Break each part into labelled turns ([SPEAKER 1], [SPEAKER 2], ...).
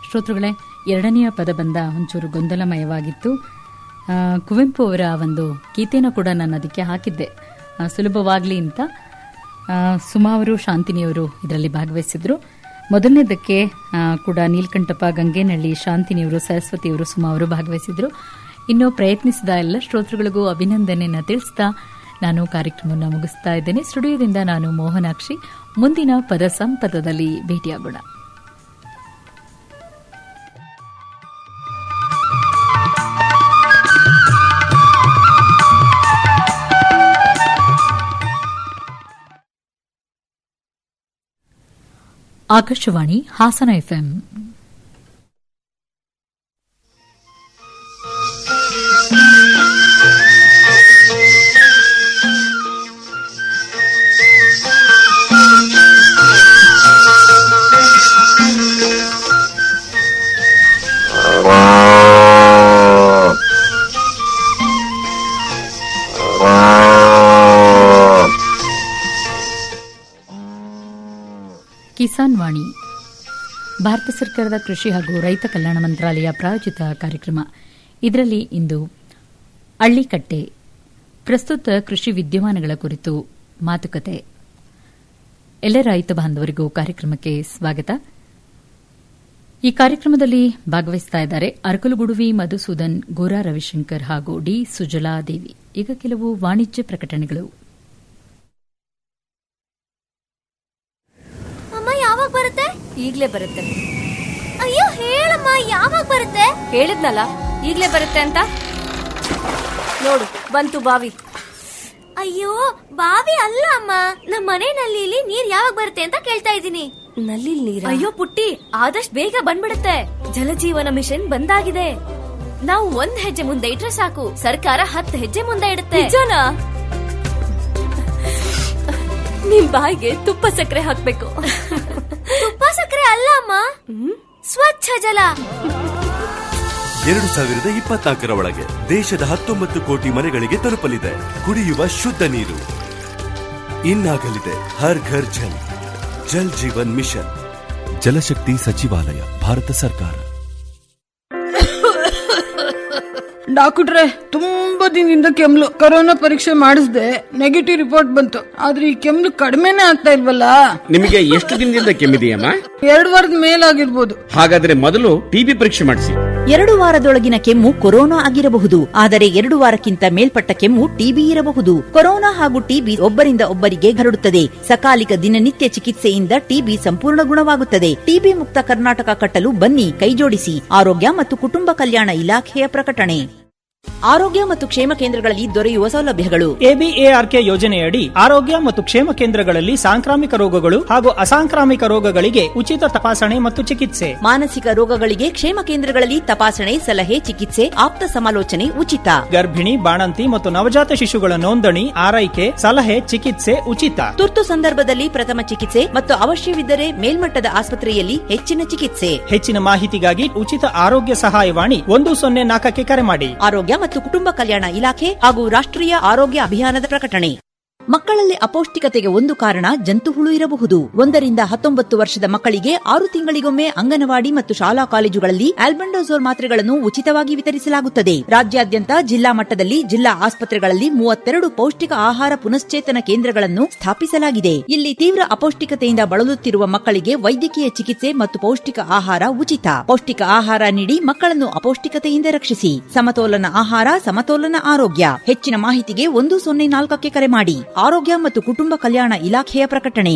[SPEAKER 1] ಶ್ರೋತೃಗಳೇ ಎರಡನೆಯ ಪದ ಬಂದ ಒಂಚೂರು ಗೊಂದಲಮಯವಾಗಿತ್ತು ಆ, ಕುವೆಂಪು ಅವರ ಒಂದು ಗೀತೆನ ಕೂಡ ನಾನು ಅದಕ್ಕೆ ಹಾಕಿದ್ದೆ ಆ, ಸುಲಭವಾಗ್ಲಿ ಅಂತ ಆ, ಸುಮಾ ಅವರು ಶಾಂತಿನಿಯವರು ಇದರಲ್ಲಿ ಭಾಗವಹಿಸಿದ್ರು ಮೊದಲನೇದಕ್ಕೆ ಆ, ಕೂಡ ನೀಲ್ಕಂಠಪ್ಪ ಗಂಗೇನಹಳ್ಳಿ ಶಾಂತಿನಿಯವರು ಸರಸ್ವತಿಯವರು ಸುಮಾ ಅವರು ಭಾಗವಹಿಸಿದ್ರು ಇನ್ನು ಪ್ರಯತ್ನಿಸಿದ ಎಲ್ಲ ಶ್ರೋತೃಗಳಿಗೂ ಅಭಿನಂದನೆಯನ್ನ ತಿಳಿಸ್ತಾ ನಾನು ಕಾರ್ಯಕ್ರಮವನ್ನು ಮುಗಿಸ್ತಾ ಇದ್ದೇನೆ ಸ್ಟುಡಿಯೋದಿಂದ ನಾನು ಮೋಹನಾಕ್ಷಿ ಮುಂದಿನ ಪದ ಸಂಪದದಲ್ಲಿ ಭೇಟಿಯಾಗೋಣ ಆಕಾಶವಾಣಿ ಹಾಸನ ಎಫ್ಎಂ ಕಿಸಾನ್ ವಾಣಿ ಭಾರತ ಸರ್ಕಾರದ ಕೃಷಿ ಹಾಗೂ ರೈತ ಕಲ್ಯಾಣ ಮಂತ್ರಾಲಯ ಪ್ರಾಯೋಜಿತ ಕಾರ್ಯಕ್ರಮ ಇದರಲ್ಲಿ ಇಂದು ಅಳ್ಳಿಕಟ್ಟೆ ಪ್ರಸ್ತುತ ಕೃಷಿ ವಿದ್ಯಮಾನಗಳ ಕುರಿತು ಮಾತುಕತೆ ಎಲ್ಲ ರೈತ ಬಾಂಧವರಿಗೂ ಕಾರ್ಯಕ್ರಮಕ್ಕೆ ಸ್ವಾಗತ ಈ ಕಾರ್ಯಕ್ರಮದಲ್ಲಿ ಭಾಗವಹಿಸ್ತಾ ಇದ್ದಾರೆ ಅರಕಲುಗುಡುವಿ ಮಧುಸೂದನ್ ಗೋರಾ ರವಿಶಂಕರ್ ಹಾಗೂ ಡಿ ಸುಜಲಾ ದೇವಿ ಈಗ ಕೆಲವು ವಾಣಿಜ್ಯ ಪ್ರಕಟಣೆಗಳು
[SPEAKER 2] ಅಮ್ಮ ಯಾವಾಗ ಬರುತ್ತೆ
[SPEAKER 3] ಈಗ್ಲೇ ಬರುತ್ತೆ
[SPEAKER 2] ಅಯ್ಯೋ ಹೇಳಮ್ಮ ಯಾವಾಗ ಬರುತ್ತೆ
[SPEAKER 3] ಹೇಳಿದ್ನಲ್ಲ ಈಗ್ಲೇ ಬರುತ್ತೆ ಅಂತ ನೋಡು ಬಂತು ಬಾವಿ
[SPEAKER 2] ಅಯ್ಯೋ ಬಾವಿ ಅಲ್ಲ ಅಮ್ಮ ನಮ್ಮ ಮನೆ ನಲ್ಲಿಲಿ ನೀರ್ ಯಾವಾಗ ಬರುತ್ತೆ ಅಂತ ಕೇಳ್ತಾ ಇದ್ದೀನಿ
[SPEAKER 3] ನಲ್ಲಿ ನೀರ
[SPEAKER 2] ಅಯ್ಯೋ ಪುಟ್ಟಿ ಆದಷ್ಟು ಬೇಗ ಬಂದ್ಬಿಡುತ್ತೆ ಜಲಜೀವನ ಮಿಷನ್ ಬಂದಾಗಿದೆ ನಾವು ಒಂದ್ ಹೆಜ್ಜೆ ಮುಂದೆ ಇಟ್ರೆ ಸಾಕು ಸರ್ಕಾರ ಹತ್ತು ಹೆಜ್ಜೆ ಮುಂದೆ ಇಡುತ್ತೆ
[SPEAKER 3] ನಿಜನಾ ನಿಮ್ ಬಾಯಿಗೆ ತುಪ್ಪ ಸಕ್ಕರೆ ಹಾಕ್ಬೇಕು
[SPEAKER 2] ತುಪ್ಪ ಸಕ್ಕರೆ ಅಲ್ಲ ಅಮ್ಮ ಸ್ವಚ್ಛ ಜಲ
[SPEAKER 4] ಎರಡು ಸಾವಿರದ ಇಪ್ಪತ್ನಾಲ್ಕರ ಒಳಗೆ ದೇಶದ ಹತ್ತೊಂಬತ್ತು ಕೋಟಿ ಮನೆಗಳಿಗೆ ತಲುಪಲಿದೆ ಕುಡಿಯುವ ಶುದ್ಧ ನೀರು ಇನ್ನಾಗಲಿದೆ ಹರ್ ಘರ್ ಜಲ್ ಜಲ್ ಜೀವನ್ ಮಿಷನ್ ಜಲಶಕ್ತಿ ಸಚಿವಾಲಯ ಭಾರತ ಸರ್ಕಾರ
[SPEAKER 5] ಡಾಕ್ಟ್ರೆ ತುಂಬಾ ದಿನದಿಂದ ಕೆಮ್ಲು ಕೊರೋನಾ ಪರೀಕ್ಷೆ ಮಾಡಿಸ್ದೆ ನೆಗೆಟಿವ್ ರಿಪೋರ್ಟ್ ಬಂತು ಆದ್ರೆ ಈ ಕೆಮ್ಲು ಕಡಿಮೆನೇ ಆಗ್ತಾ ಇಲ್ವಲ್ಲ
[SPEAKER 6] ನಿಮಗೆ ಎಷ್ಟು ದಿನದಿಂದ ಕೆಮ್ಮಿದೆಯಮ್ಮ
[SPEAKER 5] ಎರಡು ವಾರದ ಮೇಲಾಗಿರ್ಬೋದು
[SPEAKER 6] ಹಾಗಾದ್ರೆ ಮೊದಲು ಟಿಬಿ ಪರೀಕ್ಷೆ ಮಾಡಿಸಿ
[SPEAKER 7] ಎರಡು ವಾರದೊಳಗಿನ ಕೆಮ್ಮು ಕೊರೋನಾ ಆಗಿರಬಹುದು ಆದರೆ ಎರಡು ವಾರಕ್ಕಿಂತ ಮೇಲ್ಪಟ್ಟ ಕೆಮ್ಮು ಟಿಬಿ ಇರಬಹುದು ಕೊರೋನಾ ಹಾಗೂ ಟಿಬಿ ಒಬ್ಬರಿಂದ ಒಬ್ಬರಿಗೆ ಹರಡುತ್ತದೆ ಸಕಾಲಿಕ ದಿನನಿತ್ಯ ಚಿಕಿತ್ಸೆಯಿಂದ ಟಿಬಿ ಸಂಪೂರ್ಣ ಗುಣವಾಗುತ್ತದೆ ಟಿಬಿ ಮುಕ್ತ ಕರ್ನಾಟಕ ಕಟ್ಟಲು ಬನ್ನಿ ಕೈಜೋಡಿಸಿ ಆರೋಗ್ಯ ಮತ್ತು ಕುಟುಂಬ ಕಲ್ಯಾಣ ಇಲಾಖೆಯ ಪ್ರಕಟಣೆ ಆರೋಗ್ಯ ಮತ್ತು ಕ್ಷೇಮ ಕೇಂದ್ರಗಳಲ್ಲಿ ದೊರೆಯುವ ಸೌಲಭ್ಯಗಳು
[SPEAKER 8] ಎಬಿಎಆರ್ಕೆ ಯೋಜನೆಯಡಿ ಆರೋಗ್ಯ ಮತ್ತು ಕ್ಷೇಮ ಕೇಂದ್ರಗಳಲ್ಲಿ ಸಾಂಕ್ರಾಮಿಕ ರೋಗಗಳು ಹಾಗೂ ಅಸಾಂಕ್ರಾಮಿಕ ರೋಗಗಳಿಗೆ ಉಚಿತ ತಪಾಸಣೆ ಮತ್ತು ಚಿಕಿತ್ಸೆ
[SPEAKER 7] ಮಾನಸಿಕ ರೋಗಗಳಿಗೆ ಕ್ಷೇಮ ಕೇಂದ್ರಗಳಲ್ಲಿ ತಪಾಸಣೆ ಸಲಹೆ ಚಿಕಿತ್ಸೆ ಆಪ್ತ ಸಮಾಲೋಚನೆ ಉಚಿತ
[SPEAKER 8] ಗರ್ಭಿಣಿ ಬಾಣಂತಿ ಮತ್ತು ನವಜಾತ ಶಿಶುಗಳ ನೋಂದಣಿ ಆರೈಕೆ ಸಲಹೆ ಚಿಕಿತ್ಸೆ ಉಚಿತ
[SPEAKER 7] ತುರ್ತು ಸಂದರ್ಭದಲ್ಲಿ ಪ್ರಥಮ ಚಿಕಿತ್ಸೆ ಮತ್ತು ಅವಶ್ಯವಿದ್ದರೆ ಮೇಲ್ಮಟ್ಟದ ಆಸ್ಪತ್ರೆಯಲ್ಲಿ ಹೆಚ್ಚಿನ ಚಿಕಿತ್ಸೆ
[SPEAKER 8] ಹೆಚ್ಚಿನ ಮಾಹಿತಿಗಾಗಿ ಉಚಿತ ಆರೋಗ್ಯ ಸಹಾಯವಾಣಿ ಒಂದು ಸೊನ್ನೆ ನಾಲ್ಕಕ್ಕೆ ಕರೆ ಮಾಡಿ
[SPEAKER 7] ಆರೋಗ್ಯ ಮತ್ತು ಕುಟುಂಬ ಕಲ್ಯಾಣ ಇಲಾಖೆ ಹಾಗೂ ರಾಷ್ಟ್ರೀಯ ಆರೋಗ್ಯ ಅಭಿಯಾನದ ಪ್ರಕಟಣೆ ಮಕ್ಕಳಲ್ಲಿ ಅಪೌಷ್ಟಿಕತೆಗೆ ಒಂದು ಕಾರಣ ಜಂತು ಹುಳು ಇರಬಹುದು ಒಂದರಿಂದ ಹತ್ತೊಂಬತ್ತು ವರ್ಷದ ಮಕ್ಕಳಿಗೆ ಆರು ತಿಂಗಳಿಗೊಮ್ಮೆ ಅಂಗನವಾಡಿ ಮತ್ತು ಶಾಲಾ ಕಾಲೇಜುಗಳಲ್ಲಿ ಆಲ್ಬೆಂಡೋಸೋಲ್ ಮಾತ್ರೆಗಳನ್ನು ಉಚಿತವಾಗಿ ವಿತರಿಸಲಾಗುತ್ತದೆ ರಾಜ್ಯಾದ್ಯಂತ ಜಿಲ್ಲಾ ಮಟ್ಟದಲ್ಲಿ ಜಿಲ್ಲಾ ಆಸ್ಪತ್ರೆಗಳಲ್ಲಿ ಮೂವತ್ತೆರಡು ಪೌಷ್ಟಿಕ ಆಹಾರ ಪುನಶ್ಚೇತನ ಕೇಂದ್ರಗಳನ್ನು ಸ್ಥಾಪಿಸಲಾಗಿದೆ ಇಲ್ಲಿ ತೀವ್ರ ಅಪೌಷ್ಟಿಕತೆಯಿಂದ ಬಳಲುತ್ತಿರುವ ಮಕ್ಕಳಿಗೆ ವೈದ್ಯಕೀಯ ಚಿಕಿತ್ಸೆ ಮತ್ತು ಪೌಷ್ಟಿಕ ಆಹಾರ ಉಚಿತ ಪೌಷ್ಟಿಕ ಆಹಾರ ನೀಡಿ ಮಕ್ಕಳನ್ನು ಅಪೌಷ್ಟಿಕತೆಯಿಂದ ರಕ್ಷಿಸಿ ಸಮತೋಲನ ಆಹಾರ ಸಮತೋಲನ ಆರೋಗ್ಯ ಹೆಚ್ಚಿನ ಮಾಹಿತಿಗೆ ಒಂದು ಸೊನ್ನೆ ನಾಲ್ಕಕ್ಕೆ ಕರೆ ಮಾಡಿ ಆರೋಗ್ಯ ಮತ್ತು ಕುಟುಂಬ ಕಲ್ಯಾಣ ಇಲಾಖೆಯ ಪ್ರಕಟಣೆ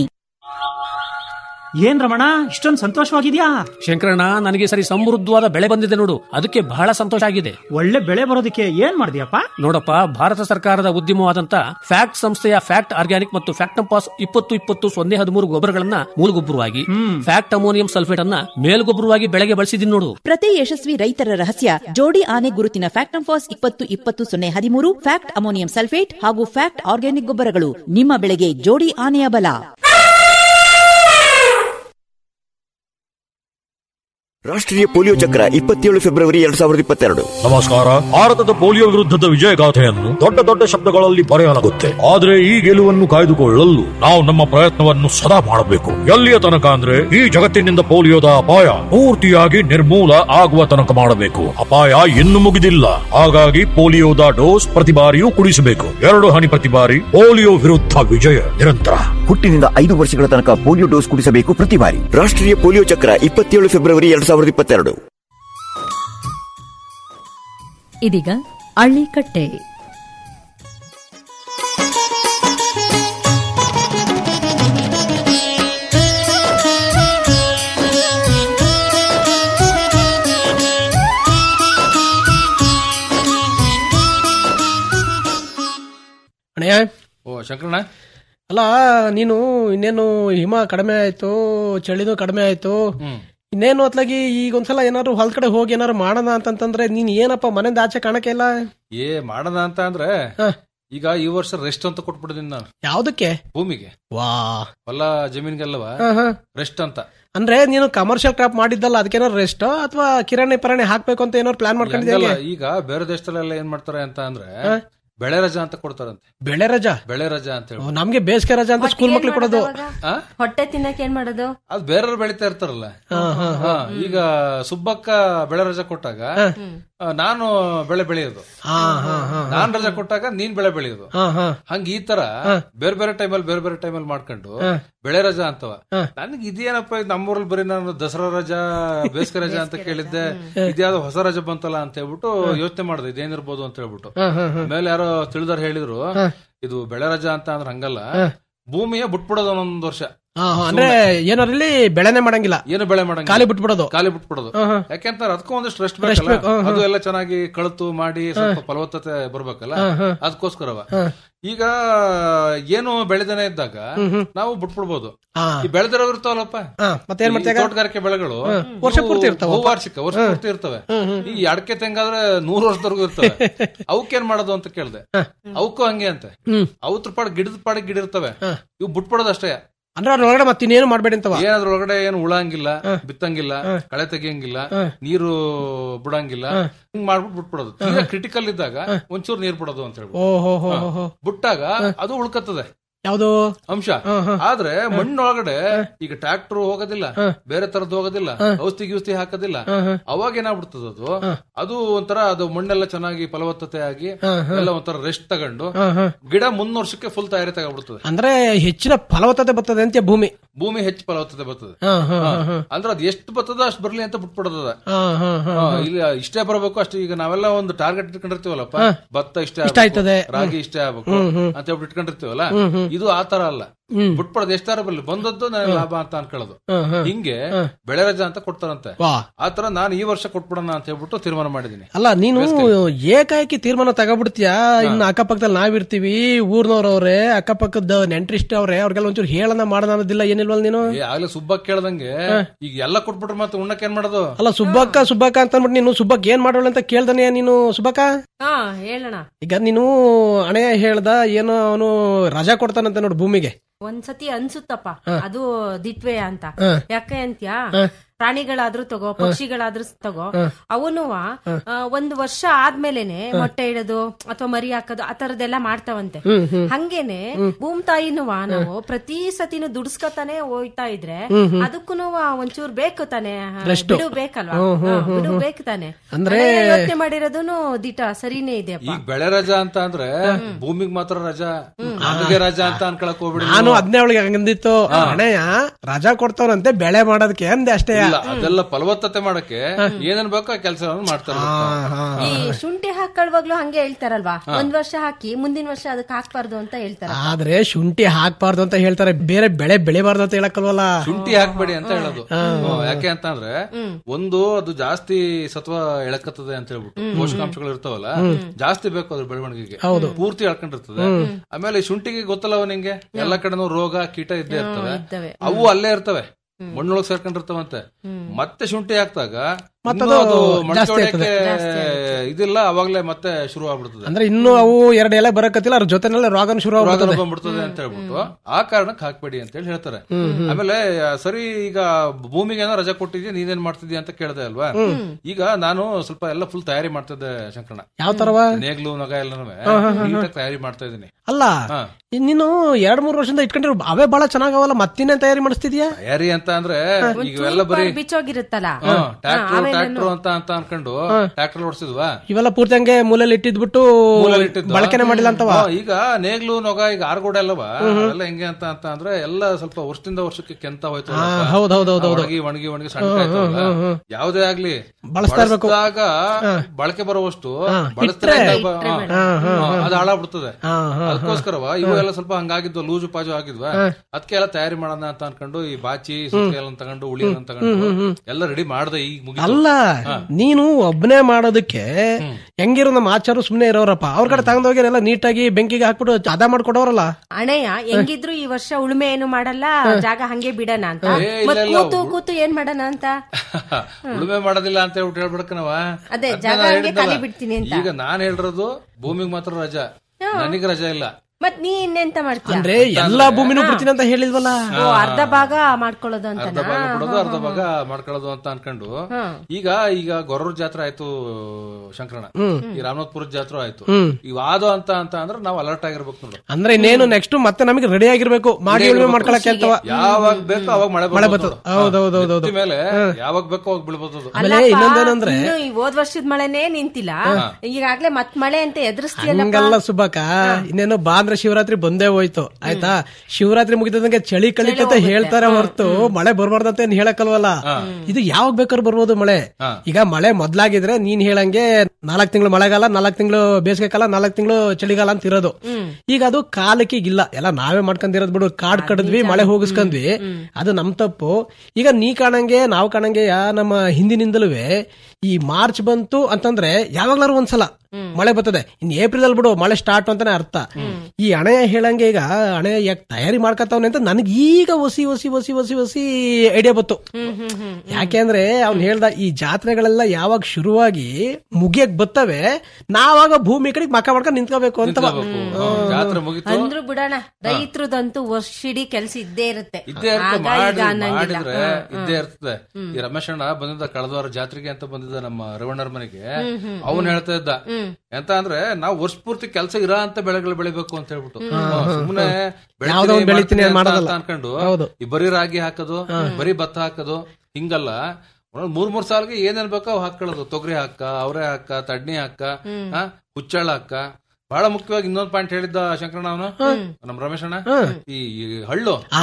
[SPEAKER 8] ಏನ್ ರಮಣ ಇಷ್ಟೊಂದು ಸಂತೋಷವಾಗಿದ್ಯಾ
[SPEAKER 9] ಶಂಕರಣ್ಣ ನನಗೆ ಸರಿ ಸಮೃದ್ಧವಾದ ಬೆಳೆ ಬಂದಿದೆ ನೋಡು ಅದಕ್ಕೆ ಬಹಳ ಸಂತೋಷ ಆಗಿದೆ
[SPEAKER 8] ಒಳ್ಳೆ ಬೆಳೆ ಬರೋದಕ್ಕೆ ಏನ್ ಮಾಡಿದ್ಯಪ್ಪ
[SPEAKER 9] ನೋಡಪ್ಪ ಭಾರತ ಸರ್ಕಾರದ ಉದ್ಯಮವಾದಂತ ಫ್ಯಾಕ್ಟ್ ಸಂಸ್ಥೆಯ ಫ್ಯಾಕ್ಟ್ ಆರ್ಗ್ಯಾನಿಕ್ ಮತ್ತು ಫ್ಯಾಕ್ಟಂಪಾಸ್ ಇಪ್ಪತ್ತು ಇಪ್ಪತ್ತು ಸೊನ್ನೆ ಹದಿಮೂರು ಗೊಬ್ಬರಗಳನ್ನ ಮೂಲಗೊಬ್ಬರವಾಗಿ ಫ್ಯಾಕ್ಟ್ ಅಮೋನಿಯಂ ಸಲ್ಫೇಟ್ ಅನ್ನ ಮೇಲ್ಗೊಬ್ಬರವಾಗಿ ಬೆಳೆಗೆ ಬಳಸಿದೀನಿ ನೋಡು
[SPEAKER 7] ಪ್ರತಿ ಯಶಸ್ವಿ ರೈತರ ರಹಸ್ಯ ಜೋಡಿ ಆನೆ ಗುರುತಿನ ಫ್ಯಾಕ್ಟಂಫಾಸ್ ಇಪ್ಪತ್ತು ಇಪ್ಪತ್ತು ಸೊನ್ನೆ ಹದಿಮೂರು ಫ್ಯಾಕ್ಟ್ ಅಮೋನಿಯಂ ಸಲ್ಫೇಟ್ ಹಾಗೂ ಫ್ಯಾಕ್ಟ್ ಆರ್ಗ್ಯಾನಿಕ್ ಗೊಬ್ಬರಗಳು ನಿಮ್ಮ ಬೆಳೆಗೆ ಜೋಡಿ ಆನೆಯ ಬಲ
[SPEAKER 10] ರಾಷ್ಟ್ರೀಯ ಪೋಲಿಯೋ ಚಕ್ರ ಇಪ್ಪತ್ತೇಳು ಫೆಬ್ರವರಿ ಎರಡ್ ಸಾವಿರದ ಇಪ್ಪತ್ತೆರಡು
[SPEAKER 11] ನಮಸ್ಕಾರ ಭಾರತದ ಪೋಲಿಯೋ ವಿರುದ್ಧದ ವಿಜಯಗಾಥೆಯನ್ನು ದೊಡ್ಡ ದೊಡ್ಡ ಶಬ್ದಗಳಲ್ಲಿ ಬರೆಯಲಾಗುತ್ತೆ ಆದರೆ ಈ ಗೆಲುವನ್ನು ಕಾಯ್ದುಕೊಳ್ಳಲು ನಾವು ನಮ್ಮ ಪ್ರಯತ್ನವನ್ನು ಸದಾ ಮಾಡಬೇಕು ಎಲ್ಲಿಯ ತನಕ ಅಂದ್ರೆ ಈ ಜಗತ್ತಿನಿಂದ ಪೋಲಿಯೋದ ಅಪಾಯ ಪೂರ್ತಿಯಾಗಿ ನಿರ್ಮೂಲ ಆಗುವ ತನಕ ಮಾಡಬೇಕು ಅಪಾಯ ಇನ್ನು ಮುಗಿದಿಲ್ಲ ಹಾಗಾಗಿ ಪೋಲಿಯೋದ ಡೋಸ್ ಪ್ರತಿ ಬಾರಿಯೂ ಕುಡಿಸಬೇಕು ಎರಡು ಹನಿ ಪ್ರತಿ ಬಾರಿ ಪೋಲಿಯೋ ವಿರುದ್ಧ ವಿಜಯ ನಿರಂತರ
[SPEAKER 10] ಹುಟ್ಟಿನಿಂದ ಐದು ವರ್ಷಗಳ ತನಕ ಪೋಲಿಯೋ ಡೋಸ್ ಕುಡಿಸಬೇಕು ಪ್ರತಿ ಬಾರಿ ರಾಷ್ಟ್ರೀಯ ಪೋಲಿಯೋ ಚಕ್ರ ಇಪ್ಪತ್ತೇಳು ಫೆಬ್ರವರಿ ಎರಡ್ ಸಾವಿರದ ಇಪ್ಪತ್ತೆರಡು
[SPEAKER 1] ಇದೀಗ ಅಳ್ಳಿಕಟ್ಟೆ
[SPEAKER 9] ಅಣ್ಣಯ್ಯ
[SPEAKER 12] ಓ ಶಂಕರಣ್ಣ
[SPEAKER 9] ಅಲ್ಲ ನೀನು ಇನ್ನೇನು ಹಿಮ ಕಡಿಮೆ ಆಯ್ತು ಚಳಿನೂ ಕಡಿಮೆ ಆಯ್ತು ಇನ್ನೇನು ಅತ್ಲಾಗಿ ಈಗ ಒಂದ್ಸಲ ಏನಾದ್ರು ಹೊಲ ಕಡೆ ಹೋಗಿ ಏನಾದ್ರು ಮಾಡೋಣ ಅಂತಂತಂದ್ರೆ ನೀನ್ ಏನಪ್ಪ ಮನೆಯಿಂದ ಆಚೆ ಕಾಣಕ್ಕೆ ಇಲ್ಲ
[SPEAKER 12] ಏ ಮಾಡೋಣ ಅಂತ ಅಂದ್ರೆ ಈಗ ಈ ವರ್ಷ ರೆಸ್ಟ್ ಅಂತ ಕೊಟ್ಬಿಟ್ಟಿದ್ದೀನಿ ನಾನು
[SPEAKER 9] ಯಾವ್ದಕ್ಕೆ
[SPEAKER 12] ಭೂಮಿಗೆ
[SPEAKER 9] ವಾ
[SPEAKER 12] ಹೊಲ ಜಮೀನ್ಗೆಲ್ಲವ
[SPEAKER 9] ಹಾ, ಹಾ.
[SPEAKER 12] ರೆಸ್ಟ್ ಅಂತ
[SPEAKER 9] ಅಂದ್ರೆ ನೀನು ಕಮರ್ಷಿಯಲ್ ಕ್ರಾಪ್ ಮಾಡಿದ್ದಲ್ಲ ಅದಕ್ಕೇನಾದ್ರು ರೆಸ್ಟ್ ಅಥವಾ ಕಿರಾಣಿ ಪರಾಣಿ ಹಾಕ್ಬೇಕು ಅಂತ ಏನಾದ್ರು ಪ್ಲಾನ್ ಮಾಡ್ಕೊಂಡಿದ್ದೆ
[SPEAKER 12] ಹಂಗಲ್ಲ, ಈಗ ಬೇರೆ ದೇಶದಲ್ಲೆಲ್ಲ ಏನ್ ಮಾಡ್ತಾರೆ ಅಂತ ಅಂದ್ರೆ ಬೆಳೆ ರಜಾ ಅಂತ ಕೊಡ್ತಾರಂತೆ
[SPEAKER 9] ಬೆಳೆ ರಜಾ
[SPEAKER 12] ಬೆಳೆ ರಜಾ ಅಂತ ಹೇಳಿ
[SPEAKER 9] ಓ, ನಮ್ಗೆ ಬೇಸಿಗೆ ರಜಾ ಅಂತ ಸ್ಕೂಲ್ ಮಕ್ಳಿಗೆ ಕೊಡೋದು
[SPEAKER 12] ಆ?
[SPEAKER 3] ಹೊಟ್ಟೆ ತಿನ್ನಕ್ ಏನ್ ಮಾಡೋದು
[SPEAKER 12] ಅದ್ ಬೇರೆಯವ್ರು ಬೆಳಿತಾ ಇರ್ತಾರಲ್ಲ ಹಾ, ಈಗ ಸುಬ್ಬಕ್ಕ ಬೆಳೆ ರಜಾ ಕೊಟ್ಟಾಗ ಆ, ನಾನು ಬೆಳೆ ಬೆಳೆಯೋದು
[SPEAKER 9] ಹಾ, ಹಾ, ಹಾ,
[SPEAKER 12] ನಾನ್ ರಜಾ ಕೊಟ್ಟಾಗ ನೀನ್ ಬೆಳೆ ಬೆಳೆಯೋದು
[SPEAKER 9] ಹಾ, ಹಾ.
[SPEAKER 12] ಹಂಗ ಈ ತರ ಬೇರೆ ಬೇರೆ ಟೈಮಲ್ಲಿ ಬೇರೆ ಬೇರೆ ಟೈಮಲ್ಲಿ ಮಾಡ್ಕೊಂಡು ಬೆಳೆ ರಜಾ ಅಂತವ ನನಗೆ ಇದೇನಪ್ಪ ಇದು ನಮ್ಮೂರಲ್ಲಿ ಬರೀ ನಾನು ದಸರಾ ರಜಾ ಬೇಸಿಗೆ ರಜಾ ಅಂತ ಕೇಳಿದ್ದೆ ಇದ್ಯಾವ್ದೋ ಹೊಸ ರಜಾ ಬಂತಲ್ಲ ಅಂತ ಹೇಳ್ಬಿಟ್ಟು ಯೋಚನೆ ಮಾಡಿದೆ ಇದೇನಿರ್ಬೋದು ಅಂತ ಹೇಳ್ಬಿಟ್ಟು ಆಮೇಲೆ ಯಾರೋ ತಿಳಿದಾರ ಹೇಳಿದ್ರು ಇದು ಬೆಳೆ ರಜಾ ಅಂತ ಅಂದ್ರೆ ಹಂಗಲ್ಲ ಭೂಮಿಯ ಬಿಟ್ಬಿಡೋದು ಒಂದೊಂದ್ ವರ್ಷ
[SPEAKER 9] ಹಾ, ಹಾ, ಅಂದ್ರೆ ಏನಾರಲ್ಲಿ ಬೆಳೆನೆ ಮಾಡಂಗಿಲ್ಲ
[SPEAKER 12] ಏನು ಬೆಳೆ ಮಾಡಂಗಿಲ್ಲ
[SPEAKER 9] ಖಾಲಿ ಬಿಟ್ಬಿಡೋದು
[SPEAKER 12] ಖಾಲಿ ಬಿಟ್ಬಿಡೋದು
[SPEAKER 9] ಹಾ, ಹಾ.
[SPEAKER 12] ಯಾಕೆಂತಾರೆ ಅದಕ್ಕೂ ಒಂದಿಷ್ಟು ರೆಸ್ಟ್
[SPEAKER 9] Rest
[SPEAKER 12] ಬೇಕಲ್ಲ
[SPEAKER 9] ಬೇಕು, ಹಾ, ಹಾ.
[SPEAKER 12] ಅದು ಎಲ್ಲ ಚೆನ್ನಾಗಿ ಕಳತು ಮಾಡಿ ಸ್ವಲ್ಪ ಫಲವತ್ತತೆ ಬರ್ಬೇಕಲ್ಲ
[SPEAKER 9] ಹಾ, ಹಾ.
[SPEAKER 12] ಅದಕ್ಕೋಸ್ಕರವ
[SPEAKER 9] ಹಾ.
[SPEAKER 12] ಈಗ ಏನು ಬೆಳೆದನೆ ಇದ್ದಾಗ ನಾವು ಬಿಟ್ಬಿಡ್ಬೋದು
[SPEAKER 9] ಹಾ.
[SPEAKER 12] ಈ ಬೆಳೆದಿರೋ ಇರ್ತಾವಲ್ಲಪ್ಪ
[SPEAKER 9] ಹಾ, ಮತ್ತೇನ್
[SPEAKER 12] ಈ
[SPEAKER 9] ಮಾಡ್ತೀಯ?
[SPEAKER 12] ತೋಟಗಾರಿಕೆ ಬೆಳೆಗಳು
[SPEAKER 9] ಹಾ. ವರ್ಷ
[SPEAKER 12] ಇವು
[SPEAKER 9] ಪೂರ್ತಿ ಇರ್ತಾವ.
[SPEAKER 12] ಬಹುವಾರ್ಷಿಕ ವರ್ಷ ಪೂರ್ತಿ ಇರ್ತವೆ ಈ ಅಡಕೆ ತೆಂಗಾದ್ರೆ ನೂರು ವರ್ಷದವರೆಗೂ ಇರ್ತವೆ ಅವಕ್ಕೇನ್ ಮಾಡೋದು ಅಂತ ಕೇಳ್ದೆ ಅವಕ್ಕೂ ಹಂಗೆ ಅಂತೆ ಅವತ್ರ ಪಾಡ್ ಗಿಡದ ಪಾಡಿಗೆ ಗಿಡ ಇರ್ತವೆ ಇವು ಬಿಟ್ಬಿಡೋದು ಅಷ್ಟೇ
[SPEAKER 9] ಅಂದ್ರೆ ಅದ್ರೊಳಗಡೆ ಮತ್ತೆ ಇನ್ನೇನು ಮಾಡ್ಬೇಡಿ ಅಂತವ
[SPEAKER 12] ಏನಾದ್ರೊಳಗಡೆ ಏನು ಉಳಂಗಿಲ್ಲ ಬಿತ್ತಂಗಿಲ್ಲ ಕಳೆ ತೆಗಿಯಂಗಿಲ್ಲ ನೀರು ಬಿಡಂಗಿಲ್ಲ ಹಿಂಗ್ ಮಾಡ್ಬಿಟ್ಟು ಬಿಟ್ಬಿಡೋದು ತೀರಾ ಕ್ರಿಟಿಕಲ್ ಇದ್ದಾಗ ಒಂಚೂರು ನೀರ್ ಬಿಡೋದು ಅಂತ ಹೇಳ್ಬಿಟ್ಟು
[SPEAKER 9] ಓ ಹೋ ಹೋ ಹೋ ಹೋ
[SPEAKER 12] ಬಿಟ್ಟಾಗ ಅದು ಉಳ್ಕತ್ತದೆ
[SPEAKER 9] ಯಾವ್ದು
[SPEAKER 12] ಅಂಶ ಆದ್ರೆ ಮಣ್ಣೊಳಗಡೆ ಈಗ ಟ್ರಾಕ್ಟರ್ ಹೋಗೋದಿಲ್ಲ ಬೇರೆ ತರದ್ ಹೋಗೋದಿಲ್ಲ ಔಷಧಿ ಗಿೌಷಧಿ ಹಾಕೋದಿಲ್ಲ ಅವಾಗ ಏನಾಗ್ಬಿಡ್ತದ ಅದು ಅದು ಒಂಥರ ಅದು ಮಣ್ಣೆಲ್ಲ ಚೆನ್ನಾಗಿ ಫಲವತ್ತತೆ ಆಗಿ ಎಲ್ಲ ಒಂಥರ ರೆಸ್ಟ್ ತಗೊಂಡು ಗಿಡ ಮುಂದ್ ವರ್ಷಕ್ಕೆ ಫುಲ್ ತಯಾರಿ ತಗೊಂಡ್ಬಿಡ್ತದೆ
[SPEAKER 9] ಅಂದ್ರೆ ಹೆಚ್ಚಿನ ಫಲವತ್ತತೆ ಬರ್ತದೆ ಅಂತ್ಯ ಭೂಮಿ
[SPEAKER 12] ಭೂಮಿ ಹೆಚ್ಚು ಫಲವತ್ತತೆ ಬರ್ತದೆ
[SPEAKER 9] ಹಾ, ಹಾ,
[SPEAKER 12] ಹಾ.
[SPEAKER 9] ಹಾ.
[SPEAKER 12] ಅಂದ್ರೆ ಅದ್ ಎಷ್ಟು ಬರ್ತದ ಅಷ್ಟು ಬರ್ಲಿ ಅಂತ ಬಿಟ್ಬಿಡೋದ
[SPEAKER 9] ಹಾ, ಹಾ, ಹಾ, ಹಾ.
[SPEAKER 12] ಇಲ್ಲಿ ಇಷ್ಟೇ ಬರಬೇಕು ಅಷ್ಟು ಈಗ ನಾವೆಲ್ಲ ಒಂದು ಟಾರ್ಗೆಟ್ ಇಟ್ಕೊಂಡಿರ್ತೀವಲ್ಲಪ್ಪ
[SPEAKER 9] ಹಾ.
[SPEAKER 12] ಭತ್ತ ಇಷ್ಟೇ
[SPEAKER 9] ಇಷ್ಟ
[SPEAKER 12] ಆಗ್ಬೇಕು,
[SPEAKER 9] ಆಯ್ತದೆ.
[SPEAKER 12] ರಾಗಿ ಇಷ್ಟೇ ಆಗ್ಬೇಕು
[SPEAKER 9] ಹ್ಮ್, ಹ್ಮ್.
[SPEAKER 12] ಅಂತ ಹೇಳ್ಬಿಟ್ಟು ಇಟ್ಕೊಂಡಿರ್ತೀವಲ್ಲ
[SPEAKER 9] ಹ್ಮ್, ಹ್ಮ್.
[SPEAKER 12] ಇದು ಆ ತರ ಅಲ್ಲ
[SPEAKER 9] ಹ್ಮ್.
[SPEAKER 12] ಬಿಟ್ಬಿಡೋದು ಎಷ್ಟಾರ ಬರ್ಲಿ ಬಂದದ್ದು ನನಗೆ ಲಾಭ ಅಂತ ಅನ್ಕೊಳ್ಳೋದು
[SPEAKER 9] ಹ್ಮ್, ಹ್ಮ್.
[SPEAKER 12] ಹಿಂಗೆ
[SPEAKER 9] ಹ್ಮ್.
[SPEAKER 12] ಬೆಳೆ ರಜಾ ಅಂತ ಕೊಡ್ತಾರಂತೆ
[SPEAKER 9] ವಾ.
[SPEAKER 12] ಆ ತರ ನಾನು ಈ ವರ್ಷ ಕೊಟ್ಬಿಡೋಣ ಅಂತ ಹೇಳ್ಬಿಟ್ಟು ತೀರ್ಮಾನ ಮಾಡಿದೀನಿ
[SPEAKER 9] ಅಲ್ಲ ನೀನು ಏಕಾಏಕಿ ತೀರ್ಮಾನ ತಗೋಬಿಡ್ತೀಯ ಇನ್ನು ಅಕ್ಕಪಕ್ಕದಲ್ಲಿ ನಾವಿರ್ತೀವಿ ಊರ್ನವ್ರವ್ರೆ ಅಕ್ಕಪಕ್ಕದ ನೆಂಟ್ರಿಸ್ಟ್ ಅವ್ರೆ ಅವ್ರಿಗೆಲ್ಲ ಒಂಚೂರು ಹೇಳನ ಮಾಡೋಣ ಅನ್ನೋದಿಲ್ಲ ಏನಿಲ್ವಲ್ಲ ನೀನು
[SPEAKER 12] ಏ ಆಗ್ಲೇ ಸುಬ್ಬ ಕೇಳ್ದಂಗೆ ಈಗ ಎಲ್ಲ ಕೊಟ್ಬಿಟ್ರೆ ಮತ್ತೆ ಉಣ್ಣಕ್ ಏನ್ ಮಾಡೋದು
[SPEAKER 9] ಅಲ್ಲ ಸುಬ್ಬಕ್ಕ ಸುಬ್ಬಕ್ಕ ಅಂತ ಅಂದ್ಬಿಟ್ಟು ನೀನು ಸುಬ್ಬಕ್ ಏನ್ ಮಾಡೋಣ ಅಂತ ಕೇಳ್ದಾನೆ ನೀನು ಸುಬ್ಬಕ್ಕ
[SPEAKER 3] ಹಾ ಹೇಳೋಣ
[SPEAKER 9] ಈಗ ನೀನು ಹಣೆ ಹೇಳ್ದ ಏನೋ ಅವನು ರಜಾ ಕೊಡ್ತಾನಂತೆ ನೋಡು ಭೂಮಿಗೆ
[SPEAKER 3] ಒಂದ್ಸತಿ ಅನ್ಸುತ್ತಪ್ಪ ಅದು ದಿಟ್ವೆ ಅಂತ
[SPEAKER 9] ಹ.
[SPEAKER 3] ಯಾಕೆ ಅಂತ್ಯಾ
[SPEAKER 9] ಹ.
[SPEAKER 3] ಪ್ರಾಣಿಗಳಾದ್ರೂ ತಗೋ ಪಕ್ಷಿಗಳಾದ್ರೂ ತಗೋ ಅವನು ಒಂದು ವರ್ಷ ಆದ್ಮೇಲೆನೆ ಮೊಟ್ಟೆ ಇಡೋದು ಅಥವಾ ಮರಿ ಹಾಕೋದು ಆ ತರದೆಲ್ಲ ಮಾಡ್ತಾವಂತೆ
[SPEAKER 9] ಹ್ಮ್, ಹ್ಮ್.
[SPEAKER 3] ಹಂಗೇನೆ ಭೂಮ್ ತಾಯಿನುವ ನಾವು ಪ್ರತಿ ಸತಿನು ದುಡ್ಸ್ಕೊತಾನೆ ಹೋಯ್ತಾ ಇದ್ರೆ
[SPEAKER 9] ಹ್ಮ್, ಹ್ಮ್.
[SPEAKER 3] ಅದಕ್ಕೂ ಒಂಚೂರು ಬೇಕು ತಾನೆ ಹ,
[SPEAKER 9] Rest.
[SPEAKER 3] ಬಿಡು ಬೇಕಲ್ವಾ
[SPEAKER 9] ಹ್ಮ್, ಹ್ಮ್,
[SPEAKER 3] ಹ,
[SPEAKER 9] ಹ್ಮ್,
[SPEAKER 3] ಬಿಡು
[SPEAKER 9] ಹ್ಮ್.
[SPEAKER 3] ಬೇಕು ತಾನೆ
[SPEAKER 9] ಅಂದ್ರೆ-
[SPEAKER 3] ಯೋಚನೆ ಮಾಡಿರೋದೂನು ದಿಟ ಸರಿನೇ ಇದೆಯಪ್ಪ
[SPEAKER 12] ಈಗ ಬೆಳೆ ರಜಾ ಅಂತ ಅಂದ್ರೆ ಭೂಮಿಗ್ ಮಾತ್ರ ರಜಾ ನಮಗೆ ರಜಾ ಅಂತ ಅನ್ಕೊಳಕ್ ಹೋಗ್ಬಿಡಿ
[SPEAKER 9] ನಾನು ಹದ್ನೇ ಅವಳಿಗೆ ಹಂಗಂದಿತ್ತು ಹಣೆಯ ರಜಾ ಕೊಡ್ತಾವ್ರಂತೆ ಬೆಳೆ ಮಾಡೋದಕ್ಕೆ ಅಂದೆ ಅಷ್ಟೇ
[SPEAKER 12] ಇಲ್ಲ ಅದೆಲ್ಲ ಫಲವತ್ತತೆ ಮಾಡಕ್ಕೆ ಏನೇನ್ ಬೇಕೋ ಆ ಕೆಲಸ ಮಾಡ್ತಾರೆ
[SPEAKER 3] ಈ ಶುಂಠಿ ಹಾಕೊಳ್ಳುವಾಗ್ಲೂ ಹಂಗೆ ಹೇಳ್ತಾರಲ್ವಾ ಒಂದ್ ವರ್ಷ ಹಾಕಿ ಮುಂದಿನ ವರ್ಷ ಅದಕ್ಕೆ ಹಾಕ್ಬಾರ್ದು ಅಂತ ಹೇಳ್ತಾರ
[SPEAKER 9] ಆದ್ರೆ ಶುಂಠಿ ಹಾಕ್ಬಾರ್ದು ಅಂತ ಹೇಳ್ತಾರೆ ಬೇರೆ ಬೆಳೆ ಬೆಳಿಬಾರ್ದು ಅಂತ ಹೇಳಕ್ಕಲ್ವಲ್ಲ
[SPEAKER 12] ಶುಂಠಿ ಹಾಕ್ಬೇಡಿ ಅಂತ ಹೇಳೋದು ಹ್ಮ್, ಯಾಕೆ ಅಂತ ಅಂದ್ರೆ ಒಂದು ಅದು ಜಾಸ್ತಿ ಸತ್ವ ಎಳಕತ್ತದೆ ಅಂತ ಹೇಳ್ಬಿಟ್ಟು ಪೋಷಕಾಂಶಗಳು ಇರ್ತಾವಲ್ಲ ಜಾಸ್ತಿ ಬೇಕು ಅದ್ರ ಬೆಳವಣಿಗೆಗೆ
[SPEAKER 9] ಹೌದು.
[SPEAKER 12] ಪೂರ್ತಿ ಎಳ್ಕೊಂಡಿರ್ತದೆ ಆಮೇಲೆ ಈ ಶುಂಠಿಗೆ ಗೊತ್ತಲ್ಲವ ನಿಂಗೆ ಎಲ್ಲಾ ಕಡೆನೂ ರೋಗ ಕೀಟ ಇದ್ದೇ ಇರ್ತವೆ
[SPEAKER 3] ಇರ್ತವೆ.
[SPEAKER 12] ಅವು ಅಲ್ಲೇ ಇರ್ತವೆ ಮಣ್ಣೊಳಗ್ ಸೇರ್ಕೊಂಡಿರ್ತಾವಂತೆ ಮತ್ತೆ ಶುಂಠಿ ಹಾಕ್ದಾಗ
[SPEAKER 9] ಮತ್ತದು
[SPEAKER 12] ಇನ್ನೂ ಅದು
[SPEAKER 9] ಜಾಸ್ತಿ
[SPEAKER 12] ಮೊಳಕೆ
[SPEAKER 9] ಆಗ್ತದೆ.
[SPEAKER 12] ಹೊಡ್ಯಕ್ಕೆ ಇದಿಲ್ಲ ಅವಾಗ್ಲೇ ಮತ್ತೆ ಶುರು ಆಗ್ಬಿಡ್ತದೆ
[SPEAKER 9] ಅಂದ್ರೆ ಇನ್ನು ಅವು ಎರಡು ಎಲೆ ಬರಕತ್ತಿಲ್ಲ ಅದ್ರ ಜೊತೆನಲ್ಲೇ ರೋಗನ ಶುರು
[SPEAKER 12] ರೋಗ
[SPEAKER 9] ಆಗ್ಬಿಡ್ತದೆ
[SPEAKER 12] ಬಂದ್ಬಿಡ್ತದೆ ಅಂತ ಹೇಳ್ಬಿಟ್ಟು ಆ ಕಾರಣಕ್ಕೆ ಹಾಕ್ಬೇಡಿ ಅಂತ ಹೇಳಿ ಹೇಳ್ತಾರೆ ಆಮೇಲೆ ಆ, ಸರಿ ಈಗ ಭೂಮಿಗೆ ಏನೋ ರಜೆ ಕೊಟ್ಟಿದ್ಯಾ ನೀನೇನ್ ಮಾಡ್ತಿದ್ಯಾ ಅಂತ ಕೇಳ್ದೆ ಅಲ್ವಾ ಈಗ ನಾನು ಸ್ವಲ್ಪ ಎಲ್ಲ ಫುಲ್ ತಯಾರಿ ಮಾಡ್ತಿದ್ದೆ ಶಂಕರಣ
[SPEAKER 9] ಯಾವ ತರವ
[SPEAKER 12] ನೇಗ್ಲು ನಗ ಎಲ್ಲನೂ ನೀಟಾಗಿ ತಯಾರಿ ಮಾಡ್ತಾ ಇದೀನಿ
[SPEAKER 9] ಅಲ್ಲ
[SPEAKER 12] ಹಾ.
[SPEAKER 9] ಇದ್ ನೀನು ಎರಡ್ ಮೂರ್ ವರ್ಷದಿಂದ ಇಟ್ಕೊಂಡಿರೋ ಅವೇ ಬಹಳ ಚೆನ್ನಾಗವಲ್ಲ ಮತ್ತಿನ್ನೇನ್ ತಯಾರಿ ಮಾಡಿಸ್ತಿದ್ಯಾ
[SPEAKER 12] ತಯಾರಿ ಅಂತ ಅಂದ್ರೆ ಈಗ ಎಲ್ಲ ಬರೀ
[SPEAKER 3] ಬಿಚ್ಚೋಗಿರುತ್ತಲ್ಲ
[SPEAKER 12] ಟ್ರ್ಯಾಕ್ಟರ್ ಟ್ರ್ಯಾಕ್ಟರ್ ಅಂತ ಅಂತ ಅನ್ಕೊಂಡು ಟ್ರ್ಯಾಕ್ಟರ್ ಓಡಿಸಿದ್ವಾ
[SPEAKER 9] ಇವೆಲ್ಲ ಪೂರ್ತಿ ಹಂಗೆ ಮೂಲೆಯಲ್ಲಿ ಇಟ್ಟಿದ್ಬಿಟ್ಟು
[SPEAKER 12] ಮೂಲಲ್ಲಿ ಇಟ್ಟಿದ್ದು.
[SPEAKER 9] ಬಳಕೆನೆ ಮಾಡಿಲ್ಲ ಅಂತವ
[SPEAKER 12] ಹಾ, ಈಗ ನೇಗ್ಲು ನೊಗ ಈಗ ಆರ್ಗೋಡೆ ಅಲ್ಲವಾ ಅವೆಲ್ಲ ಹೆಂಗೆ ಅಂತ ಅಂತ ಅಂದ್ರೆ ಎಲ್ಲ ಸ್ವಲ್ಪ ವರ್ಷದಿಂದ ವರ್ಷಕ್ಕೆ ಕೆಂತ ಹೋಯ್ತು
[SPEAKER 9] ಹಾ, ಹೌದ್ ಹೌದ್ ಹೌದ್ ಹೌದು.
[SPEAKER 12] ಒಣಗಿ ಒಣಗಿ ಒಣಗಿ ಸಣ್ಣ ಆಯ್ತವಲ್ಲ. ಯಾವುದೇ ಆಗ್ಲಿ
[SPEAKER 9] ಬಳಸ್ತಾ ಇರ್ಬೇಕು.
[SPEAKER 12] ಬಳಸ್ದಾಗ ಬಳಕೆ ಬರುವಷ್ಟು
[SPEAKER 9] ಹಾ,
[SPEAKER 12] ಬಳಸ್ತಾರೆ
[SPEAKER 9] ಇಟ್ರೆ-
[SPEAKER 12] ಅಂತ ಬ- ಹಾ, ಹಾ, ಅದು ಹಾಳಾಗ್ಬಿಡ್ತದೆ
[SPEAKER 9] ಹಾ, ಹಾ,
[SPEAKER 12] ಅದಕ್ಕೋಸ್ಕರವ ಇವು ಎಲ್ಲ ಸ್ವಲ್ಪ ಹಂಗಾಗಿದ್ವು ಲೂಜು ಪಾಜು ಆಗಿದ್ವಾ ಅದಕ್ಕೆ ಎಲ್ಲ ತಯಾರಿ ಮಾಡೋಣ ಅಂತ ಅನ್ಕೊಂಡು ಈ ಬಾಚಿ ಸುತ್ತಿ ಎಲ್ಲ ತಗೊಂಡು ಉಳಿ ಎಲ್ಲ ತಗೊಂಡು ಎಲ್ಲ ರೆಡಿ ಮಾಡ್ದೆ ಈಗ ಮುಗಿತು
[SPEAKER 9] ಅಲ್ಲ ನೀನು ಒಬ್ಬನೇ ಮಾಡೋದಕ್ಕೆ ಹೆಂಗಿರೋ ನಮ್ಮ ಆಚಾರ ಸುಮ್ನೆ ಇರೋರಪ್ಪ ಅವ್ರ ಕಡೆ ತಗೊಂಡೋಗಿ ಎಲ್ಲ ನೀಟಾಗಿ ಬೆಂಕಿಗೆ ಹಾಕ್ಬಿಟ್ಟು ಅದ ಮಾಡ್ಕೊಡೋರಲ್ಲ
[SPEAKER 3] ಅಣಯ್ಯ ಹೆಂಗಿದ್ರು ಈ ವರ್ಷ ಉಳುಮೆ ಏನು ಮಾಡಲ್ಲ ಜಾಗ ಹಂಗೆ ಬಿಡಣ ಅಂತ
[SPEAKER 12] ಏ, ಇಲ್ಲ,
[SPEAKER 3] ಮತ್
[SPEAKER 12] ಇಲ್ಲ,
[SPEAKER 3] ಕೂತು ಕೂತು ಏನ್ ಮಾಡೋಣ ಅಂತ
[SPEAKER 12] ಉಳುಮೆ ಮಾಡೋದಿಲ್ಲ ಅಂತ ಹೇಳ್ಬಿಟ್ಟು ಹೇಳ್ಬಿಡ್ಕನವ
[SPEAKER 3] ಅದೇ,
[SPEAKER 12] ಅದ್ನೇ
[SPEAKER 3] ಜಾಗ
[SPEAKER 12] ನಾನ್
[SPEAKER 3] ಹಂಗೆ
[SPEAKER 12] ಹೇಳಿದ್ನಲ್ಲ.
[SPEAKER 3] ಖಾಲಿ ಬಿಡ್ತೀನಿ ಅಂತ.
[SPEAKER 12] ಈಗ ನಾನ್ ಹೇಳಿರೋದು ಭೂಮಿಗೆ ಮಾತ್ರ ರಜಾ ನನಗೆ ರಜಾ ಇಲ್ಲ
[SPEAKER 3] ಮತ್ ನೀ ಇನ್ನೆಂತ ಮಾಡ್ತೀಯ
[SPEAKER 9] ಅಂದ್ರೆ ಎಲ್ಲಾ ಭೂಮಿನೂ ಬಿಡ್ತೀನಿ ಅಂತ ಹೇಳಿಲ್ವಲ್ಲ
[SPEAKER 3] ಓ, ಅರ್ಧ ಭಾಗ ಮಾಡ್ಕೊಳ್ಳೋದು
[SPEAKER 12] ಅರ್ಧ
[SPEAKER 3] ಅಂತ
[SPEAKER 12] ಭಾಗ ಕೊಡೋದು ಅರ್ಧ ಭಾಗ ಮಾಡ್ಕೊಳ್ಳೋದು ಅಂತ ಅನ್ಕೊಂಡು ಈಗ ಈಗ ಗೊರೂರ್ ಜಾತ್ರೆ ಆಯ್ತು ಶಂಕರಣ ಈ ರಾಮನಾಥ್ಪುರದ ಜಾತ್ರೆ ಆಯ್ತು ಇವ್ ಆದೋ ಅಂತ ಅಂತ ಅಂದ್ರೆ ನಾವು ಅಲರ್ಟ್ ಆಗಿರ್ಬೇಕು ನೋಡು
[SPEAKER 9] ಅಂದ್ರೆ ಇನ್ನೇನು ನೆಕ್ಸ್ಟ್ ಮತ್ತೆ ನಮಗೆ ರೆಡಿ ಆಗಿರ್ಬೇಕು ಮಾಡಿ ಉಳುಮೆ ಮಾಡ್ಕೊಳಕ್ಕೆ ಅಂತವ
[SPEAKER 12] ಯಾವಾಗ ಬೇಕೋ ಅವಾಗ ಮಳೆ
[SPEAKER 9] ಮಳೆ
[SPEAKER 12] ಬರ್ತದೆ
[SPEAKER 9] ಬರ್ತದೆ. ಹೌದ್ ಹೌದ್ ಹೌದ್ ಹೌದು.
[SPEAKER 12] ನೆತ್ತಿ ಮೇಲೆ ಯಾವಾಗ ಬೇಕೋ ಅವಾಗ ಬೀಳ್ಬೋದು ಅದು.
[SPEAKER 9] ಆಮೇಲೆ
[SPEAKER 3] ಅಲ್ಲಪ್ಪ,
[SPEAKER 9] ಇನ್ನೊಂದೇನಂದ್ರೆ
[SPEAKER 3] ಇನ್ನು ಈ ಹೋದ್ ವರ್ಷದ ಮಳೆನೇ ನಿಂತಿಲ್ಲ ಈಗಾಗ್ಲೇ ಮತ್ ಮಳೆ ಅಂತ ಎದುರಿಸ್ತೀಯಲ್ಲ
[SPEAKER 9] ಹಂಗಲ್ಲ ಸುಬ್ಬಾಕ ಇನ್ನೇನು ಬಾ ಅಂದ್ರೆ ಶಿವರಾತ್ರಿ ಬಂದೇ ಹೋಯ್ತು ಆಯ್ತಾ ಶಿವರಾತ್ರಿ ಮುಗಿದಂಗೆ ಚಳಿ ಕಳಿತಂತ ಹೇಳ್ತಾರೆ ಹೊರತು ಮಳೆ ಬರ್ಬಾರ್ದಂತ ಏನ್ ಹೇಳಕ್ಕಲ್ವಲ್ಲ ಇದು ಯಾವಾಗ ಬೇಕಾದ್ರೂ ಬರ್ಬೋದು ಮಳೆ ಈಗ ಮಳೆ ಮೊದ್ಲಾಗಿದ್ರೆ ನೀನ್ ಹೇಳಂಗೆ ನಾಲ್ಕ್ ತಿಂಗಳು ಮಳೆಗಾಲ ನಾಲ್ಕ್ ತಿಂಗಳು ಬೇಸಿಗೆ ಕಾಲ ನಾಲ್ಕ್ ತಿಂಗಳು ಚಳಿಗಾಲ ಅಂತ ಇರೋದು ಈಗ ಅದು ಕಾಲಕ್ಕೆ ಇಲ್ಲ ಎಲ್ಲ ನಾವೇ ಮಾಡ್ಕೊಂಡಿರೋದ್ ಬಿಡು ಕಾಡ್ ಕಡದ್ವಿ ಮಳೆ ಹೋಗಿಸ್ಕೊಂಡ್ವಿ ಅದು ನಮ್ ತಪ್ಪು ಈಗ ನೀ ಕಾಣಂಗೆ ನಾವು ಕಾಣಂಗೆ ಯಾ ನಮ್ಮ ಹಿಂದಿನಿಂದಲೂ ಈ ಮಾರ್ಚ್ ಬಂತು ಅಂತಂದ್ರೆ ಯಾವಾಗ್ಲಾರು ಒಂದ್ಸಲ ಮಳೆ ಬರ್ತದೆ ಇನ್ ಏಪ್ರಿಲ್ ಅಲ್ಲಿ ಬಿಡು ಮಳೆ ಸ್ಟಾರ್ಟ್ ಅಂತಾನೆ ಅರ್ಥ ಈ ಹಣೆಯ ಹೇಳಂಗೆ ಈಗ ಹಣೆಯ ಯಾಕೆ ತಯಾರಿ ಮಾಡ್ಕತ್ತವನೆ ಅಂತ ನನಗೆ ಈಗ ಹೊಸಿ ಹೊಸಿ ಹೊಸಿ ಹೊಸಿ ಹೊಸಿ ಐಡಿಯಾ ಬತ್ತು ಯಾಕೆ ಅಂದ್ರೆ ಅವ್ನ್ ಹೇಳ್ದ ಈ ಜಾತ್ರೆಗಳೆಲ್ಲ ಯಾವಾಗ ಶುರುವಾಗಿ ಮುಗಿಯಕ್ ಬರ್ತವೆ ನಾವಾಗ ಭೂಮಿ ಕಡೆಗೆ ಮಕ ಮಾಡ್ಕೊಂಡು ನಿಂತ್ಕೋಬೇಕು ಅಂತ
[SPEAKER 12] ನಿಂತ್ಕೋಬೇಕು. ಹ್ಮ್, ಜಾತ್ರೆ ಮುಗಿತು
[SPEAKER 3] ಅಂದ್ರು ಬಿಡೋಣ ರೈತರದಂತೂ ವರ್ಷಿಡೀ ಕೆಲ್ಸ ಇದ್ದೇ ಇರುತ್ತೆ
[SPEAKER 12] ಇದ್ದೇ ಇರುತ್ತೆ
[SPEAKER 3] ಆಗ ಈಗ
[SPEAKER 12] ಮಾಡಿ
[SPEAKER 3] ಅನ್ನಂಗಿಲ್ಲ
[SPEAKER 12] ಮಾಡಿದ್ರೆ ಇದ್ದೇ ಇರ್ತದೆ ಈ ರಮೇಶ್ ಅಣ್ಣ ಬಂದಿದ್ದ ಕಳೆದ ವಾರ ಜಾತ್ರೆಗೆ ಅಂತ ಬಂದಿದ್ದ ನಮ್ಮ ರವಣ್ಣರ ಮನೆಗೆ ಅವನ್ ಹೇಳ್ತಾ ಇದ್ದ ಎಂತ ಅಂದ್ರೆ ನಾವು ವರ್ಷ ಪೂರ್ತಿ ಕೆಲಸ ಇರ ಅಂತ ಬೆಳೆಗಳು ಬೆಳಿಬೇಕು ಅಂತ ಹೇಳ್ಬಿಟ್ಟು ಸುಮ್ಮನೆ
[SPEAKER 9] ಯಾವ್ದೋ ಒಂದ್ ಬೆಳಿತೀನಿ ಮಾಡೋದಲ್ಲ.
[SPEAKER 12] ಅನ್ಕೊಂಡು
[SPEAKER 9] ಹೌದು.
[SPEAKER 12] ಈ ಬರೀ ರಾಗಿ ಹಾಕೋದು ಬರೀ ಭತ್ತ ಹಾಕೋದು ಹಿಂಗಲ್ಲ ಒಂದೊಂದ್ ಮೂರ್ ಮೂರ್ ಸಾಲ್ಗೆ ಏನೇನ್ ಬೇಕೋ ಅವ್ ಹಾಕೊಳ್ಳೋದು ತೊಗರಿ ಹಾಕ ಅವರೆ ಹಾಕ ತಡ್ನಿ ಹಾಕ ಆ, ಹುಚ್ಚಳ ಹಾಕ ಬಹಳ ಮುಖ್ಯವಾಗಿ ಇನ್ನೊಂದ್ ಪಾಯಿಂಟ್ ಹೇಳಿದ್ದ ಶಂಕರಣ್ಣ ಅವನು ನಮ್ ರಮೇಶ್ ಅಣ್ಣ ಈ ಈ ಹಳ್ಳು
[SPEAKER 9] ಆ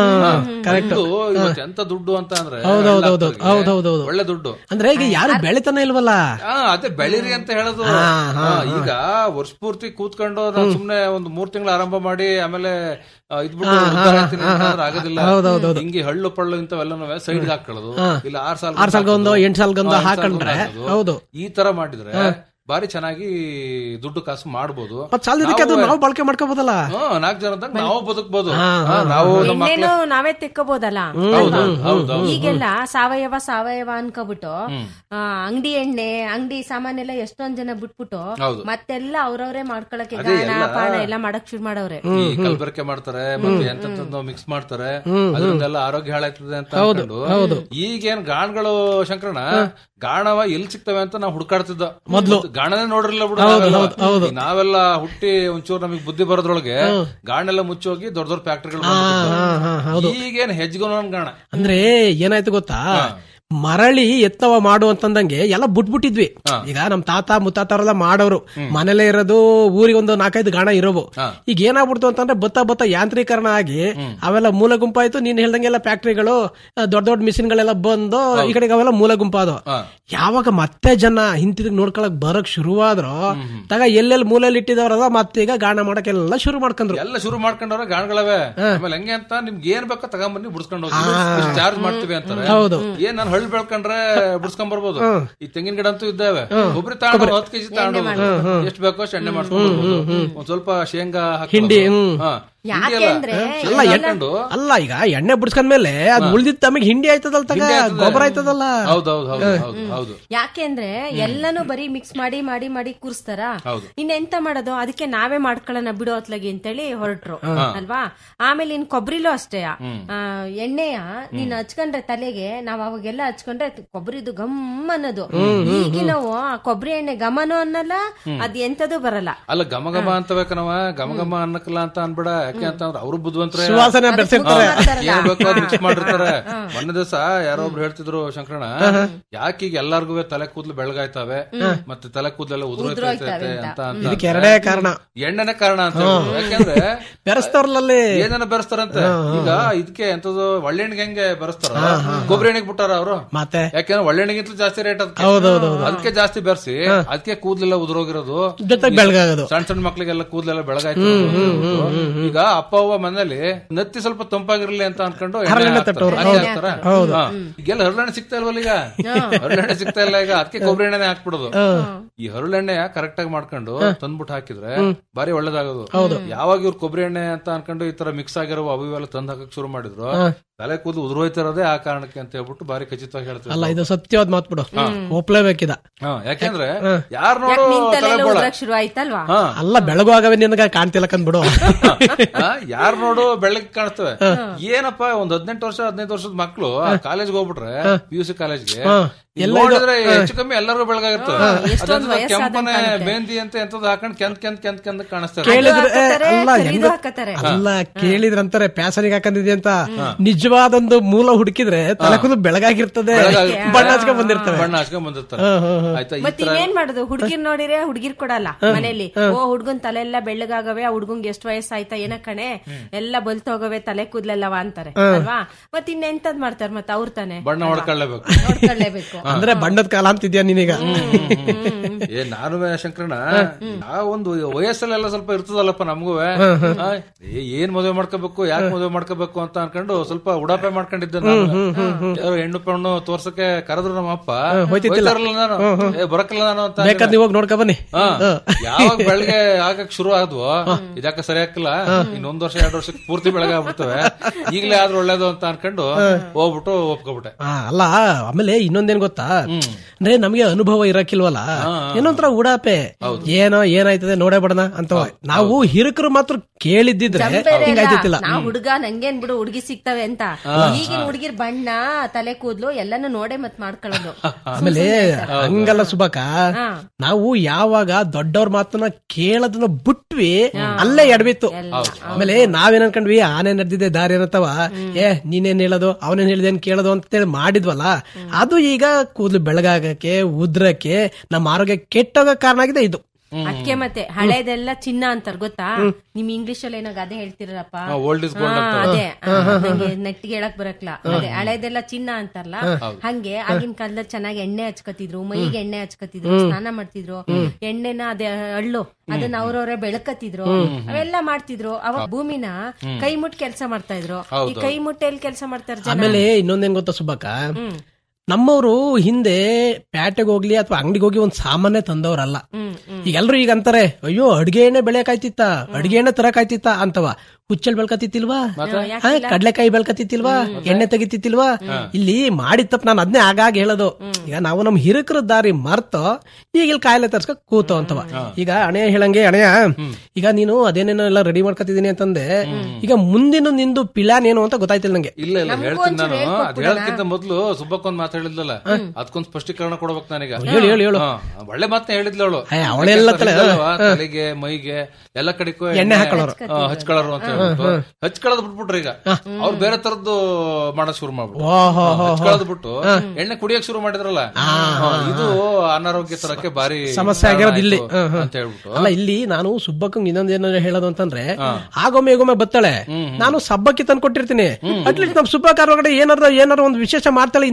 [SPEAKER 9] ಕರೆಕ್ಟ್
[SPEAKER 12] ಹಳ್ಳು ಇವತ್ತು ಎಂತ ದುಡ್ಡು ಅಂತ ಅಂದ್ರೆ
[SPEAKER 9] ಹೌದೌದೌದು
[SPEAKER 12] ಹಳ್ಳಾಕ್ತವ್ರಿಗೆ
[SPEAKER 9] ಹೌದೌದೌದು
[SPEAKER 12] ಒಳ್ಳೆ ದುಡ್ಡು
[SPEAKER 9] ಅಂದ್ರೆ ಈಗ ಯಾರು ಬೆಳಿತಾನೆ ಇಲ್ವಲ್ಲ
[SPEAKER 12] ಆ, ಅದೇ ಬೆಳಿರಿ ಅಂತ ಹೇಳೋದು
[SPEAKER 9] ಹಾ, ಹಾ,
[SPEAKER 12] ಆ, ಈಗ ವರ್ಷ ಪೂರ್ತಿ ಕೂತ್ಕೊಂಡು ನಾನ್ ಸುಮ್ನೆ ಒಂದ್ ಮೂರ್ ತಿಂಗಳು ಆರಂಭ ಮಾಡಿ ಆಮೇಲೆ ಆ, ಇದ್ಬಿಟ್ಟು ಉದ್ಧಾರ ಆಗ್ತೀನಿ ಅಂತ ಅಂದ್ರೆ ಆಗೋದಿಲ್ಲ
[SPEAKER 9] ಹೌದೌದೌದು.
[SPEAKER 12] ಹಿಂಗೆ ಹಳ್ಳು ಪಳ್ಳು ಇಂಥವೆಲ್ಲನೂ ಸೈಡ್ ಹಾಕೊಳ್ಳೋದು ಇಲ್ಲ ಆರ್ ಸಾಲ್
[SPEAKER 9] ಆರ್ ಸಾಲ್ಗೊಂದು, ಎಂಟ್ ಸಾಲ್ಗೊಂದು ಹಾಕೊಂಡ್ರೆ, ಹೌದು.
[SPEAKER 12] ಈ ತರ ಮಾಡಿದ್ರೆ ಬಾರಿ ಚೆನ್ನಾಗಿ ದುಡ್ಡು ಕಾಸು ಮಾಡ್ಬೋದು
[SPEAKER 9] ಮತ್ ಸಾಲದಕ್ಕೆ ಅದು ನಾವು ಬಳಕೆ ಮಾಡ್ಕೋಬೋದಲ್ಲ
[SPEAKER 12] ಹ್ಮ್ ನಾಲ್ಕು ಜನದಾಗ ನಾವು ಬದುಕ್ಬೋದು
[SPEAKER 9] ಹಾ,
[SPEAKER 12] ಹಾ, ನಾವು ನಮ್ಮ ಮಕ್ಳು
[SPEAKER 3] ಎಣ್ಣೆನು ನಾವೇ ತೆಕ್ಕೋಬೋದಲ್ಲ
[SPEAKER 12] ಹೌದು ಹೌದು
[SPEAKER 3] ಈಗೆಲ್ಲ ಸಾವಯವ ಸಾವಯವ ಅನ್ಕೋಬಿಟ್ಟು ಅಂಗಡಿ ಎಣ್ಣೆ ಅಂಗಡಿ ಸಾಮಾನೆಲ್ಲ ಎಷ್ಟೊಂದ್ ಜನ ಬಿಟ್ಬಿಟ್ಟು
[SPEAKER 12] ಹೌದು.
[SPEAKER 3] ಮತ್ತೆಲ್ಲ ಅವ್ರವ್ರೇ ಮಾಡ್ಕೊಳಕ್ಕೆ
[SPEAKER 12] ಅದೇ
[SPEAKER 3] ಗಾಣ
[SPEAKER 12] ಎಲ್ಲ.
[SPEAKER 3] ಪಾಣ ಎಲ್ಲ ಮಾಡಕ್ ಶುರು ಮಾಡವ್ರೆ
[SPEAKER 12] ಈ ಕಲಬೆರಕೆ ಮಾಡ್ತಾರೆ ಮತ್ತೆ ಎಂತೆಂತದ್ದು ಮಿಕ್ಸ್ ಮಾಡ್ತಾರೆ ಅದರಿಂದೆಲ್ಲ ಆರೋಗ್ಯ ಹಾಳಾಗ್ತದೆ ಅಂತ ಅನ್ಕೊಂಡು ಈಗೇನ್ ಗಾಣಗಳು ಶಂಕರಣ ಗಾಣವ ಎಲ್ಲಿ ಸಿಗ್ತವೆ ಅಂತ ನಾವು ಹುಡುಕಾಡ್ತಿದ್ದ ಮೊದ್ಲು ಗಾಣನೇ ನೋಡಿರ್ಲಿಲ್ಲ ಬಿಡು ನಾವೆಲ್ಲ. ಈಗ ನಾವೆಲ್ಲ ಹುಟ್ಟಿ ಒಂಚೂರು ನಮಗೆ ಬುದ್ಧಿ ಬರೋದ್ರೊಳಗೆ ಗಾಣೆಲ್ಲ ಮುಚ್ಚೋಗಿ ದೊಡ್ಡ ದೊಡ್ಡ ಫ್ಯಾಕ್ಟ್ರಿಗಳು ಈಗೇನ್ ಹೆಜ್ಗೋನ್ ಗಾಣ
[SPEAKER 9] ಅಂದ್ರೆ ಏನಾಯ್ತು ಗೊತ್ತಾ ಮರಳಿ ಎತ್ತವ ಮಾಡು ಅಂತಂದಂಗೆ ಎಲ್ಲ ಬಿಟ್ಬಿಟ್ಟಿದ್ವಿ ಈಗ ನಮ್ ತಾತ ಮುತ್ತಾತರೆಲ್ಲ ಮಾಡೋರು ಮನೇಲೆ ಇರೋದು ಊರಿಗೆ ಒಂದು ನಾಲ್ಕೈದು ಗಾಣ ಇರೋವು ಈಗ ಏನಾಗ್ಬಿಡ್ತು ಅಂತಂದ್ರೆ ಬತ್ತ ಬತ್ತ ಯಾಂತ್ರೀಕರಣ ಆಗಿ ಅವೆಲ್ಲ ಮೂಲ ಗುಂಪಾಯ್ತು ನೀನ್ ಹೇಳ್ದಂಗೆಲ್ಲ ಫ್ಯಾಕ್ಟ್ರಿಗಳು ದೊಡ್ಡ ದೊಡ್ಡ ಮಿಷಿನ್ಗಳೆಲ್ಲ ಬಂದು ಈ ಕಡೆಗೆ ಅವೆಲ್ಲ ಮೂಲ ಗುಂಪಾದವು ಯಾವಾಗ ಮತ್ತೆ ಜನ ಹಿಂತಿರುಗಿ ನೋಡ್ಕೊಳಕ್ ಬರಕ್ ಶುರುವಾದ್ರು ತಗ ಎಲ್ಲೆಲ್ಲಿ ಮೂಲೆಯಲ್ಲಿ ಇಟ್ಟಿದವ್ರದ ಮತ್ತೀಗ ಗಾಣ ಮಾಡಕ್ಕೆಲ್ಲ ಶುರು ಮಾಡ್ಕೊಂಡ್ರು
[SPEAKER 12] ಎಲ್ಲ ಶುರು ಮಾಡ್ಕೊಂಡವ್ರೆ ಗಾಣಗಳವೆ ಆಮೇಲೆ ಹೆಂಗೆ ಅಂತ ನಿಮ್ಗೆ ಏನ್ ಬೇಕೋ ತಗೊಂಬನ್ನಿ ಬಿಡ್ಸ್ಕೊಂಡು ಹೋಗಿ ಚಾರ್ಜ್ ಮಾಡ್ತೀವಿ ಅಂತಾರೆ
[SPEAKER 9] ಹೌದು.
[SPEAKER 12] ಏನ್ ನಾನು ಹಳ್ಳಿ ಬೆಳ್ಕೊಂಡ್ರೆ ಬಿಡ್ಸ್ಕೊಂಡ್ ಬರ್ಬೋದು ಈ ತೆಂಗಿನ ಗಿಡ ಅಂತೂ ಇದ್ದಾವೆ ಕೊಬ್ಬರಿ ತಗೊಂಡು ಹತ್ತು ಕೆಜಿ ತಗೊಂಡು ಎಷ್ಟು ಬೇಕೋ ಅಷ್ಟು ಎಣ್ಣೆ ಮಾಡ್ಸ್ಕೊಂಡು ಬರ್ಬೋದು. ಒಂದ್ ಸ್ವಲ್ಪ ಶೇಂಗಾ ಹಾಕ್ಕೊಳ್ಳೋದು.
[SPEAKER 9] ಹಿಂಡಿ, ಹ್ಮ್.
[SPEAKER 12] ಹಾ.
[SPEAKER 3] ಯಾಕೆಂದ್ರೆ
[SPEAKER 9] ಅಲ್ಲ ಎಣ್ಣೆ ಅಲ್ಲ ಈಗ ಎಣ್ಣೆ ಬಿಡ್ಸ್ಕೊಂಡ್ಮೇಲೆ ಅದ್ ಉಳ್ದಿದ್ ತಮಗೆ ಹಿಂಡಿ ಆಯ್ತದಲ್ಲ ತಗ
[SPEAKER 12] ಹಿಂಡಿ ಆಯ್ತದೆ.
[SPEAKER 9] ಗೊಬ್ಬರ ಆಯ್ತದಲ್ಲ
[SPEAKER 12] ಹೌದೌದು ಹೌದು ಹೌದು ಹೌದು
[SPEAKER 3] ಯಾಕೆಂದ್ರೆ ಎಲ್ಲಾನು ಬರೀ ಮಿಕ್ಸ್ ಮಾಡಿ ಮಾಡಿ ಮಾಡಿ ಕೂರಿಸ್ತಾರ
[SPEAKER 12] ಹೌದು.
[SPEAKER 3] ಇನ್ನೆಂತ ಮಾಡೋದು ಅದಕ್ಕೆ ನಾವೇ ಮಾಡ್ಕೊಳ್ಳೋಣ ಬಿಡೋ ಹೊತ್ಲಾಗಿ ಅಂತೇಳಿ ಹೊರಟ್ರು ಅಲ್ವಾ ಆಮೇಲೆ ಇನ್ ಕೊಬ್ಬರಿಲೂ ಅಷ್ಟೇ ಆ, ಎಣ್ಣೆಯ ನೀನ್ ಹಚ್ಕೊಂಡ್ರೆ ತಲೆಗೆ ನಾವ್ ಅವಾಗೆಲ್ಲ ಹಚ್ಕೊಂಡ್ರೆ ಕೊಬ್ಬರಿದು ಗಮ್ ಅನ್ನೋದು ಈಗ ನಾವು ಆ ಕೊಬ್ಬರಿ ಎಣ್ಣೆ ಗಮನೂ ಅನ್ನಲ್ಲ ಅದ್ ಎಂತದೂ ಬರಲ್ಲ
[SPEAKER 12] ಅಲ್ಲ ಘಮ ಘಮ ಅಂತವೇ ಕಣವ ಘಮ ಘಮ ಅನ್ನಕ್ಕಲ್ಲ ಅಂತ ಅನ್ಬೇಡ ಯಾಕೆ ಅಂತಂದ್ರೆ ಅವರು ಬುದ್ಧಿವಂತರೇ
[SPEAKER 9] ಸುವಾಸನೆ ಬೆರ್ಸಿರ್ತಾರೆ.
[SPEAKER 12] ಏನ್ ಬೇಕೋ ಅದ್ ಮಿಕ್ಸ್ ಮಾಡಿರ್ತಾರೆ ಮೊನ್ನೆ ದಿವಸ ಯಾರೋ ಒಬ್ರು ಹೇಳ್ತಿದ್ರು ಶಂಕರಣ ಯಾಕೆ ಈಗ ಎಲ್ಲಾರ್ಗು ತಲೆ ಕೂದಲು ಬೆಳಗಾಯ್ತಾವೆ ಮತ್ತೆ ತಲೆ ಕೂದಲೆಲ್ಲ ಉದುರೋಯ್ತೈತೆ ಅಂತ ಅಂತ
[SPEAKER 9] ಇದಕ್ಕೆ ಎರಡೇ ಕಾರಣ
[SPEAKER 12] ಎಣ್ಣೆನೇ ಕಾರಣ ಅಂತ ಹೇಳಿದ್ರು. ಯಾಕೆಂದ್ರೆ
[SPEAKER 9] ಬೆರೆಸ್ತಾರಲ್ಲೇ
[SPEAKER 12] ಏನೇನ ಬೆರೆಸ್ತಾರಂತೆ ಈಗ ಇದಕ್ಕೆ ಎಂತದ್ದು ಒಳ್ಳೆಣ್ಣಿಗೆ ಹೆಂಗೆ ಬೆರೆಸ್ತಾರ ಕೊಬ್ಬರಿ ಎಣ್ಣೆಗೆ ಬಿಟ್ಟಾರ ಅವರು
[SPEAKER 9] ಮತ್ತೆ
[SPEAKER 12] ಯಾಕೆಂದ್ರೆ ಒಳ್ಳೆಣ್ಣಿಗಿಂತಲೂ ಜಾಸ್ತಿ ರೇಟ್ ಅದಕ್ಕೆ
[SPEAKER 9] ಹೌದೌದು
[SPEAKER 12] ಅದಕ್ಕೆ ಜಾಸ್ತಿ ಬೆರೆಸಿ ಅದಕ್ಕೆ ಕೂದಲೆಲ್ಲ ಉದುರೋಗಿರೋದು
[SPEAKER 9] ಜೊತೆಗೆ ಬೆಳಗಾಗೋದು
[SPEAKER 12] ಸಣ್ಣ ಸಣ್ಣ ಮಕ್ಳಿಗೆಲ್ಲ ಕೂದಲೆಲ್ಲ ಬೆಳಗಾಯ್ತು ಈಗ ಅಪ್ಪ ಅವ್ವ ಮನೇಲಿ ನತ್ತಿ ಸ್ವಲ್ಪ ತಂಪಾಗಿರ್ಲಿ ಅಂತ ಅನ್ಕೊಂಡು ಎಣ್ಣೆ
[SPEAKER 9] ಹರಳೆಣ್ಣೆ
[SPEAKER 12] ಹಾಕ್ತಾರೆ.
[SPEAKER 9] ತಟ್ಟೋರು.
[SPEAKER 12] ಹಾಗೆ
[SPEAKER 9] ಹೌದು.
[SPEAKER 12] ಹಾಕ್ತಾರ?
[SPEAKER 9] ಹೌದು.
[SPEAKER 12] ಹಾ. ಈಗೆಲ್ಲ ಹರಳೆಣ್ಣೆ ಸಿಗ್ತಾ ಇಲ್ವಲ್ಲ ಈಗ ಹರಳೆಣ್ಣೆ ಸಿಗ್ತಾ ಇಲ್ಲ ಈಗ ಅದಕ್ಕೆ ಕೊಬ್ಬರಿ ಎಣ್ಣೆನೆ ಹಾಕ್ಬಿಡೋದು ಈ ಹರಳೆಣ್ಣೆ ಕರೆಕ್ಟ್ ಆಗಿ ಮಾಡ್ಕೊಂಡು ತಂದ್ಬಿಟ್ಟು ಹಾಕಿದ್ರೆ ಬಾರಿ ಒಳ್ಳೇದಾಗೋದು ಯಾವಾಗ ಇವ್ರು ಕೊಬ್ಬರಿ ಎಣ್ಣೆ ಅಂತ ಅನ್ಕೊಂಡು ಈ ತರ ಮಿಕ್ಸ್ ಆಗಿರೋ ಅವು ಇವೆಲ್ಲ ತಂದ್ ಹಾಕಕ್ ಶುರು ಮಾಡಿದ್ರು ತಲೆ ಕೂದಲು ಉದುರೋಯ್ತಿರೋದೇ ಆ ಕಾರಣಕ್ಕೆ ಅಂತ ಹೇಳ್ಬಿಟ್ಟು ಬಾರಿ ಖಚಿತವಾಗಿ ಹೇಳ್ತಾರೆ
[SPEAKER 9] ಅಲ್ಲ ಇದು ಸತ್ಯವಾದ ಮಾತು ಬಿಡು ಒಪ್ಲೇಬೇಕಿದ
[SPEAKER 12] ಹಾ, ಯಾಕೆಂದ್ರೆ ಯಾರು ನೋಡು
[SPEAKER 3] ಯಾಕ್ ನಿನ್
[SPEAKER 12] ತಲೆ
[SPEAKER 3] ತಲೆಲ್ಲ
[SPEAKER 12] ಬೋಳ
[SPEAKER 3] ಉದ್ರಕ್ ಶುರು ಆಯ್ತಲ್ವಾ
[SPEAKER 12] ಹಾ
[SPEAKER 9] ಅಲ್ಲ ಬೆಳಗುವಾಗವೇ ನಿನಗ ಕಾಣ್ತಿಲ್ಲ ಕಂದ್ಬಿಡು
[SPEAKER 12] ಯಾರು ನೋಡು ಬೆಳಗ್ಗೆ ಕಾಣ್ತವೆ ಏನಪ್ಪ ಒಂದ್ ಹದಿನೆಂಟು ವರ್ಷ ಹದಿನೈದು ವರ್ಷದ ಮಕ್ಳು ಕಾಲೇಜ್ಗೆ ಹೋಗ್ಬಿಟ್ರೆ ಪಿ ಯು ಸಿ ಕಾಲೇಜ್ಗೆ
[SPEAKER 9] ಎಲ್ಲ
[SPEAKER 12] ನೋಡಿದ್ರೆ ಹೆಚ್ಚು ಕಮ್ಮಿ ಎಲ್ಲರಿಗೂ ಬೆಳಗಾಗಿರ್ತವೆ
[SPEAKER 3] ಎಷ್ಟೊಂದ್
[SPEAKER 12] ಅದಂತದ
[SPEAKER 3] ವಯಸ್ಸಾದಂಗ್
[SPEAKER 12] ಕೆಂಪನೆ
[SPEAKER 3] ಕಾಣುತ್ತೆ.
[SPEAKER 12] ಬೇಂದಿ ಅಂತ ಎಂತದ್ ಹಾಕೊಂಡ್ ಕೆಂತ್ ಕೆಂತ್ ಕೆಂತ್ ಕೆಂತ್ ಕಾಣಿಸ್ತಾರೆ
[SPEAKER 9] ಕೇಳಿದ್ರೆ ಏ,
[SPEAKER 3] ಹಾಕತಾರೆ,
[SPEAKER 9] ಅಲ್ಲ
[SPEAKER 3] ಕರಿದು
[SPEAKER 9] ಹೆಂಗ
[SPEAKER 3] ಹಾಕತಾರೆ.
[SPEAKER 9] ಅಲ್ಲ ಕೇಳಿದ್ರಂತಾರೆ ಪ್ಯಾಸನಿಗೆ ಹಾಕಂದಿದೆ ಅಂತ ನಿಜವಾದೊಂದು ಮೂಲ ಹುಡುಕಿದ್ರೆ ತಲೆ ಕೂದಲು ಬೆಳಗಾಗಿರ್ತದೆ
[SPEAKER 12] ಬೆಳಗಾಗಿ-
[SPEAKER 9] ಬಣ್ಣ ಹಚ್ಕೊಂಡ್ ಬಂದಿರ್ತವೆ
[SPEAKER 12] ಬಣ್ಣ ಹಚ್ಕೊಂಡ್ ಬಂದಿರ್ತಾರೆ ಆಯ್ತಾ ಈ
[SPEAKER 3] ಮತ್
[SPEAKER 12] ತರ
[SPEAKER 3] ಇನ್ನೇನ್ ಮಾಡುದು ಹುಡ್ಗಿರ್ ನೋಡಿದ್ರೆ ಹುಡ್ಗಿರ್ ಕೊಡಲ್ಲ ಮನೇಲಿ ಓ ಹುಡ್ಗನ್ ತಲೆ ಎಲ್ಲ ಬೆಳ್ಳಗಾಗವೆ ಆ ಹುಡ್ಗಂಗ್ ಎಷ್ಟ್ ವಯಸ್ಸಾಯ್ತಾ ಏನ ಕಣೆ ಎಲ್ಲ ಬಲ್ತೋಗವೆ ತಲೆ ಕೂದ್ಲೆಲ್ಲವ ಅಂತಾರೆ ಅಲ್ವಾ ಮತ್ ಇನ್ನೆಂತದ್ ಮಾಡ್ತಾರೆ ಮತ್ ಅವ್ರ ತಾನೆ
[SPEAKER 12] ಬಣ್ಣ ಹೊಡ್ಕೊಳ್ಳೇಬೇಕು
[SPEAKER 3] ನೋಡ್ಕೊಳ್ಳೇಬೇಕು
[SPEAKER 9] ಅಂದ್ರೆ ಬಣ್ಣದ ಕಾಲ ಅಂತಿದ್ಯಾ ನೀನೀಗ
[SPEAKER 12] ಏ ನಾನು ಶಂಕರಣ್ಣ ಆ ಒಂದು ವಯಸ್ಸಲ್ಲೆಲ್ಲ ಸ್ವಲ್ಪ ಇರ್ತದಲ್ಲಪ್ಪ ನಮಗೂ ಏನ್ ಮದುವೆ ಮಾಡ್ಕೋಬೇಕು ಯಾಕೆ ಮದುವೆ ಮಾಡ್ಕೋಬೇಕು ಅಂತ ಅನ್ಕೊಂಡು ಸ್ವಲ್ಪ ಉಡಾಪೆ ಮಾಡ್ಕೊಂಡಿದ್ದೆ ನಾನು ಯಾರೋ ಹೆಣ್ಣು ಪಣ್ಣು ತೋರ್ಸಕ್ಕೆ ಕರೆದ್ರು ನಮ್ಮ ಅಪ್ಪ ಹೋಯ್ತಾರಲ್ಲ ನಾನು ಏ ಬರಕಲ್ಲ ನಾನು ಅಂತ
[SPEAKER 9] ಬೇಕಾದ್ರೆ ನೀವು ಹೋಗಿ ನೋಡ್ಕೊ ಬನ್ನಿ
[SPEAKER 12] ಹಾ. ಯಾವಾಗ ಬೆಳಗ್ಗೆ ಆಗಕ್ ಶುರು ಆದ್ವು ಇದಾಕ ಸರಿ ಹಾಕಿಲ್ಲ ಇನ್ನೊಂದ್ ವರ್ಷ ಎರಡು ವರ್ಷಕ್ಕೆ ಪೂರ್ತಿ ಬೆಳಗ್ಗೆ ಆಗ್ಬಿಡ್ತವೆ ಈಗಲೇ ಆದ್ರೂ ಒಳ್ಳೇದು ಅಂತ ಅನ್ಕೊಂಡು ಹೋಗ್ಬಿಟ್ಟು ಒಪ್ಕೊಬಿಟ್ಟೆ
[SPEAKER 9] ಆ, ಅಲ್ಲ ಆಮೇಲೆ ಇನ್ನೊಂದೇನ್ ಗೊತ್ತಾ ಅಂದ್ರೆ ನಮ್ಗೆ ಅನುಭವ ಇರಕ್ಕಿಲ್ವಲ್ಲ ಏನೊಂಥರ ಉಡಾಪೆ ಏನೋ ಏನಾಯ್ತದೆ ನೋಡೇ ಬಿಡಣ ಅಂತ ನಾವು ಹಿರಕರು ಮಾತ್ರ ಕೇಳಿದ್ದಿದ್ರೆ ಹಿಂಗಾಯ್ತಿಲ್ಲ
[SPEAKER 3] ನಾ ಹುಡ್ಗ ನಂಗೇನ್ ಬಿಡು ಹುಡ್ಗಿ ಸಿಗ್ತವೆ ಅಂತ ಈಗಿನ ಹುಡ್ಗಿರ್ ಬಣ್ಣ ತಲೆ ಕೂದ್ಲು ಎಲ್ಲಾನು ನೋಡೇ ಮತ್ ಮಾಡ್ಕೊಳ್ಳೋದು
[SPEAKER 9] ಆಮೇಲೆ ಹಂಗಲ್ಲ ಸುಬಕ ನಾವು ಯಾವಾಗ ದೊಡ್ಡವ್ರ ಮಾತನ್ನ ಕೇಳೋದನ್ನ ಬಿಟ್ವಿ ಅಲ್ಲೇ ಎಡಬಿತ್ತು ಆಮೇಲೆ ನಾವೇನ್ ಅನ್ಕೊಂಡ್ವಿ ಆನೆ ನಡೆದಿದೆ ದಾರಿ ಏನತ್ತವ ಏ ನೀನೇನ್ ಹೇಳೋದು ಅವನೇನ್ ಹೇಳಿದೇನ್ ಕೇಳೋದು ಅಂತೇಳಿ ಮಾಡಿದ್ವಲ್ಲ ಅದು ಈಗ ಕೂದಲು ಬೆಳಗಾಗಕ್ಕೆ ಉದ್ರಕ್ಕೆ ನಮ್ಮ ಆರೋಗ್ಯ ಕೆಟ್ಟೋಗ ಕಾರಣ ಆಗಿದೆ ಇದು
[SPEAKER 3] ಅದಕ್ಕೆ ಮತ್ತೆ ಹಳೇದೆಲ್ಲ ಚಿನ್ನ ಅಂತಾರ ಗೊತ್ತಾ ನಿಮ್ ಇಂಗ್ಲಿಷ್ ಅಲ್ಲಿ ಏನೋ ಗಾದೆ ಹೇಳ್ತಿರಪ್ಪ
[SPEAKER 12] ಓಲ್ಡ್ ಇಸ್ ಗೋಲ್ಡ್
[SPEAKER 3] ಹಾ,
[SPEAKER 12] ಅಂತ
[SPEAKER 3] ಅದೇ ಆ, ನಂಗೆ ನೆಟ್ಟಿಗೆ ಹೇಳಕ್ ಬರಕ್ಲ ಅದೇ ಹಳೇದೆಲ್ಲ ಚಿನ್ನ ಅಂತಾರಲ್ಲ ಹಂಗೆ ಆಗಿನ ಕಾಲದಲ್ಲಿ ಚೆನ್ನಾಗಿ ಎಣ್ಣೆ ಹಚ್ಕತಿದ್ರು ಮೈಗೆ ಎಣ್ಣೆ ಹಚ್ಕತಿದ್ರು ಸ್ನಾನ ಮಾಡ್ತಿದ್ರು ಎಣ್ಣೆನ ಅದೇ ಹಳ್ಳು ಅದನ್ನ ಅವ್ರವ್ರೆ ಬೆಳಕತ್ತಿದ್ರು ಅವೆಲ್ಲ ಮಾಡ್ತಿದ್ರು ಅವಾಗ ಭೂಮಿನ ಕೈ ಮುಟ್ ಕೆಲಸ ಮಾಡ್ತಾ ಇದ್ರು ಈ ಕೈ ಮುಟ್ಟೆಯಲ್ಲಿ ಕೆಲಸ ಮಾಡ್ತಾರ ಜನ
[SPEAKER 9] ಆಮೇಲೆ ಇನ್ನೊಂದೇನ್ ಗೊತ್ತಾ ಸುಬ್ಬಕ್ಕ ನಮ್ಮವರು ಹಿಂದೆ ಪ್ಯಾಟೆಗೆ ಹೋಗ್ಲಿ ಅಥವಾ ಅಂಗಡಿಗೆ ಹೋಗಿ ಒಂದ್ ಸಾಮಾನ್ಯ ತಂದವ್ರಲ್ಲ ಈಗ ಎಲ್ರು ಈಗ ಅಂತಾರೆ ಅಯ್ಯೋ ಅಡ್ಗೆ ಎಣ್ಣೆ ಬೆಳೆಕಾಯ್ತಿತ್ತ ಅಡ್ಗೆ ಎಣ್ಣೆ ತರಕಾಯ್ತಿತ್ತ ಅಂತವ ಹುಚ್ಚಲ್ ಬೆಳ್ಕತ್ತಿತ್ತಿಲ್ವಾ ಹಾ, ಕಡ್ಲೆಕಾಯಿ ಬೆಳ್ಕತ್ತಿತ್ತಿಲ್ವಾ ಎಣ್ಣೆ ತೆಗಿತಿತ್ತಿಲ್ವಾ ಇಲ್ಲಿ ಮಾಡಿದ ತಪ್ಪ ನಾನು ಅದನ್ನೇ ಆಗಾಗ ಹೇಳೋದು ಈಗ ನಾವು ನಮ್ ಹಿರಕರ ದಾರಿ ಮರ್ತು ಈಗ ಇಲ್ಲಿ ಕಾಯಿಲೆ ತರ್ಸ್ಕ ಕೂತು ಅಂತವ ಈಗ ಅಣೆಯ ಹೇಳಂಗೆ ಅಣೆಯ ಈಗ ನೀನು ಅದೇನೇನೋ ಎಲ್ಲ ರೆಡಿ ಮಾಡ್ಕೊತಿದೀನಿ ಅಂತಂದೆ ಈಗ ಮುಂದಿನ ನಿಂದು ಪ್ಲಾನ್ ಏನು ಅಂತ ಗೊತ್ತಾಯ್ತಿಲ್ಲ ನಂಗೆ
[SPEAKER 12] ಇಲ್ಲ ಇಲ್ಲ ಹೇಳ್ತೀನಿ ನಾನು ಅದ್ ಹೇಳಕ್ಕಿಂತ ಮೊದ್ಲು ಸುಬ್ಬಕ್ಕೊಂದ್ ಮಾತು ಹೇಳಿದ್ಲಲ್ಲ ಅದಕ್ಕೊಂದ್ ಸ್ಪಷ್ಟೀಕರಣ ಕೊಡ್ಬೇಕು ನನಗ
[SPEAKER 9] ಹೇಳು, ಹೇಳು, ಹೇಳು.
[SPEAKER 12] ಹಾ, ಒಳ್ಳೆ ಮಾತನ್ನ ಹೇಳಿದ್ಲು ಅವಳು
[SPEAKER 9] ಏ, ಅವಳೆಲ್ಲ ತಲೆ-
[SPEAKER 12] ತಲೆಗೆ ಮೈಗೆ ಎಲ್ಲ ಕಡೆಗೂ
[SPEAKER 9] ಎಣ್ಣೆ ಹಾಕೊಳ್ಳೋರು.
[SPEAKER 12] ಹಾ, ಹಚ್ಕೊಳ್ಳೋರು ಅಂತ ಹೇಳ್ಬಿಟ್ಟು ಹಚ್ಕೊಳ್ಳೋದು ಬಿಟ್ಬಿಟ್ರು ಈಗ ಅವ್ರು ಬೇರೆ ತರದ್ದು ಮಾಡೋದ್ ಶುರು ಮಾಡ್ಬಿಟ್ಟು
[SPEAKER 9] ಓಹೋ
[SPEAKER 12] ಹಚ್ಕೊಳ್ಳೋದು ಬಿಟ್ಟು ಎಣ್ಣೆ ಕುಡಿಯಕ್ ಶುರು ಮಾಡಿದ್ರಲ್ಲ ಹಾ, ಇದು ಅನಾರೋಗ್ಯ ತರಕ್ಕೆ ಬಾರಿ
[SPEAKER 9] ಸಮಸ್ಯೆ ಆಗಿರೋದು ಇಲ್ಲಿ
[SPEAKER 12] ಕಾರಣ ಆಯ್ತು ಅಂತ ಹೇಳ್ಬಿಟ್ಟು
[SPEAKER 9] ಅಲ್ಲ ಇಲ್ಲಿ ನಾನು ಸುಬ್ಬಕ್ಕಂಗ್ ಇನ್ನೊಂದ್ ಏನಾದ್ರು ಹೇಳೋದು ಅಂತಂದ್ರೆ ಆಗೊಮ್ಮೆ ಈಗೊಮ್ಮೆ ಬತ್ತಾಳೆ ನಾನು ಸಬ್ಬಕ್ಕಿ ತಂದು ಕೊಟ್ಟಿರ್ತೀನಿ ಅಟ್ಲೀಸ್ಟ್ ನಮ್ ಸುಬ್ಬಕ್ಕ ಒಳಗಡೆ ಏನಾರ ಏನಾರ ಒಂದು ವಿಶೇಷ ಮಾಡ್ತಾಳೆ ಇನ್ನೇನ್ ಬೇಸಿಗೆ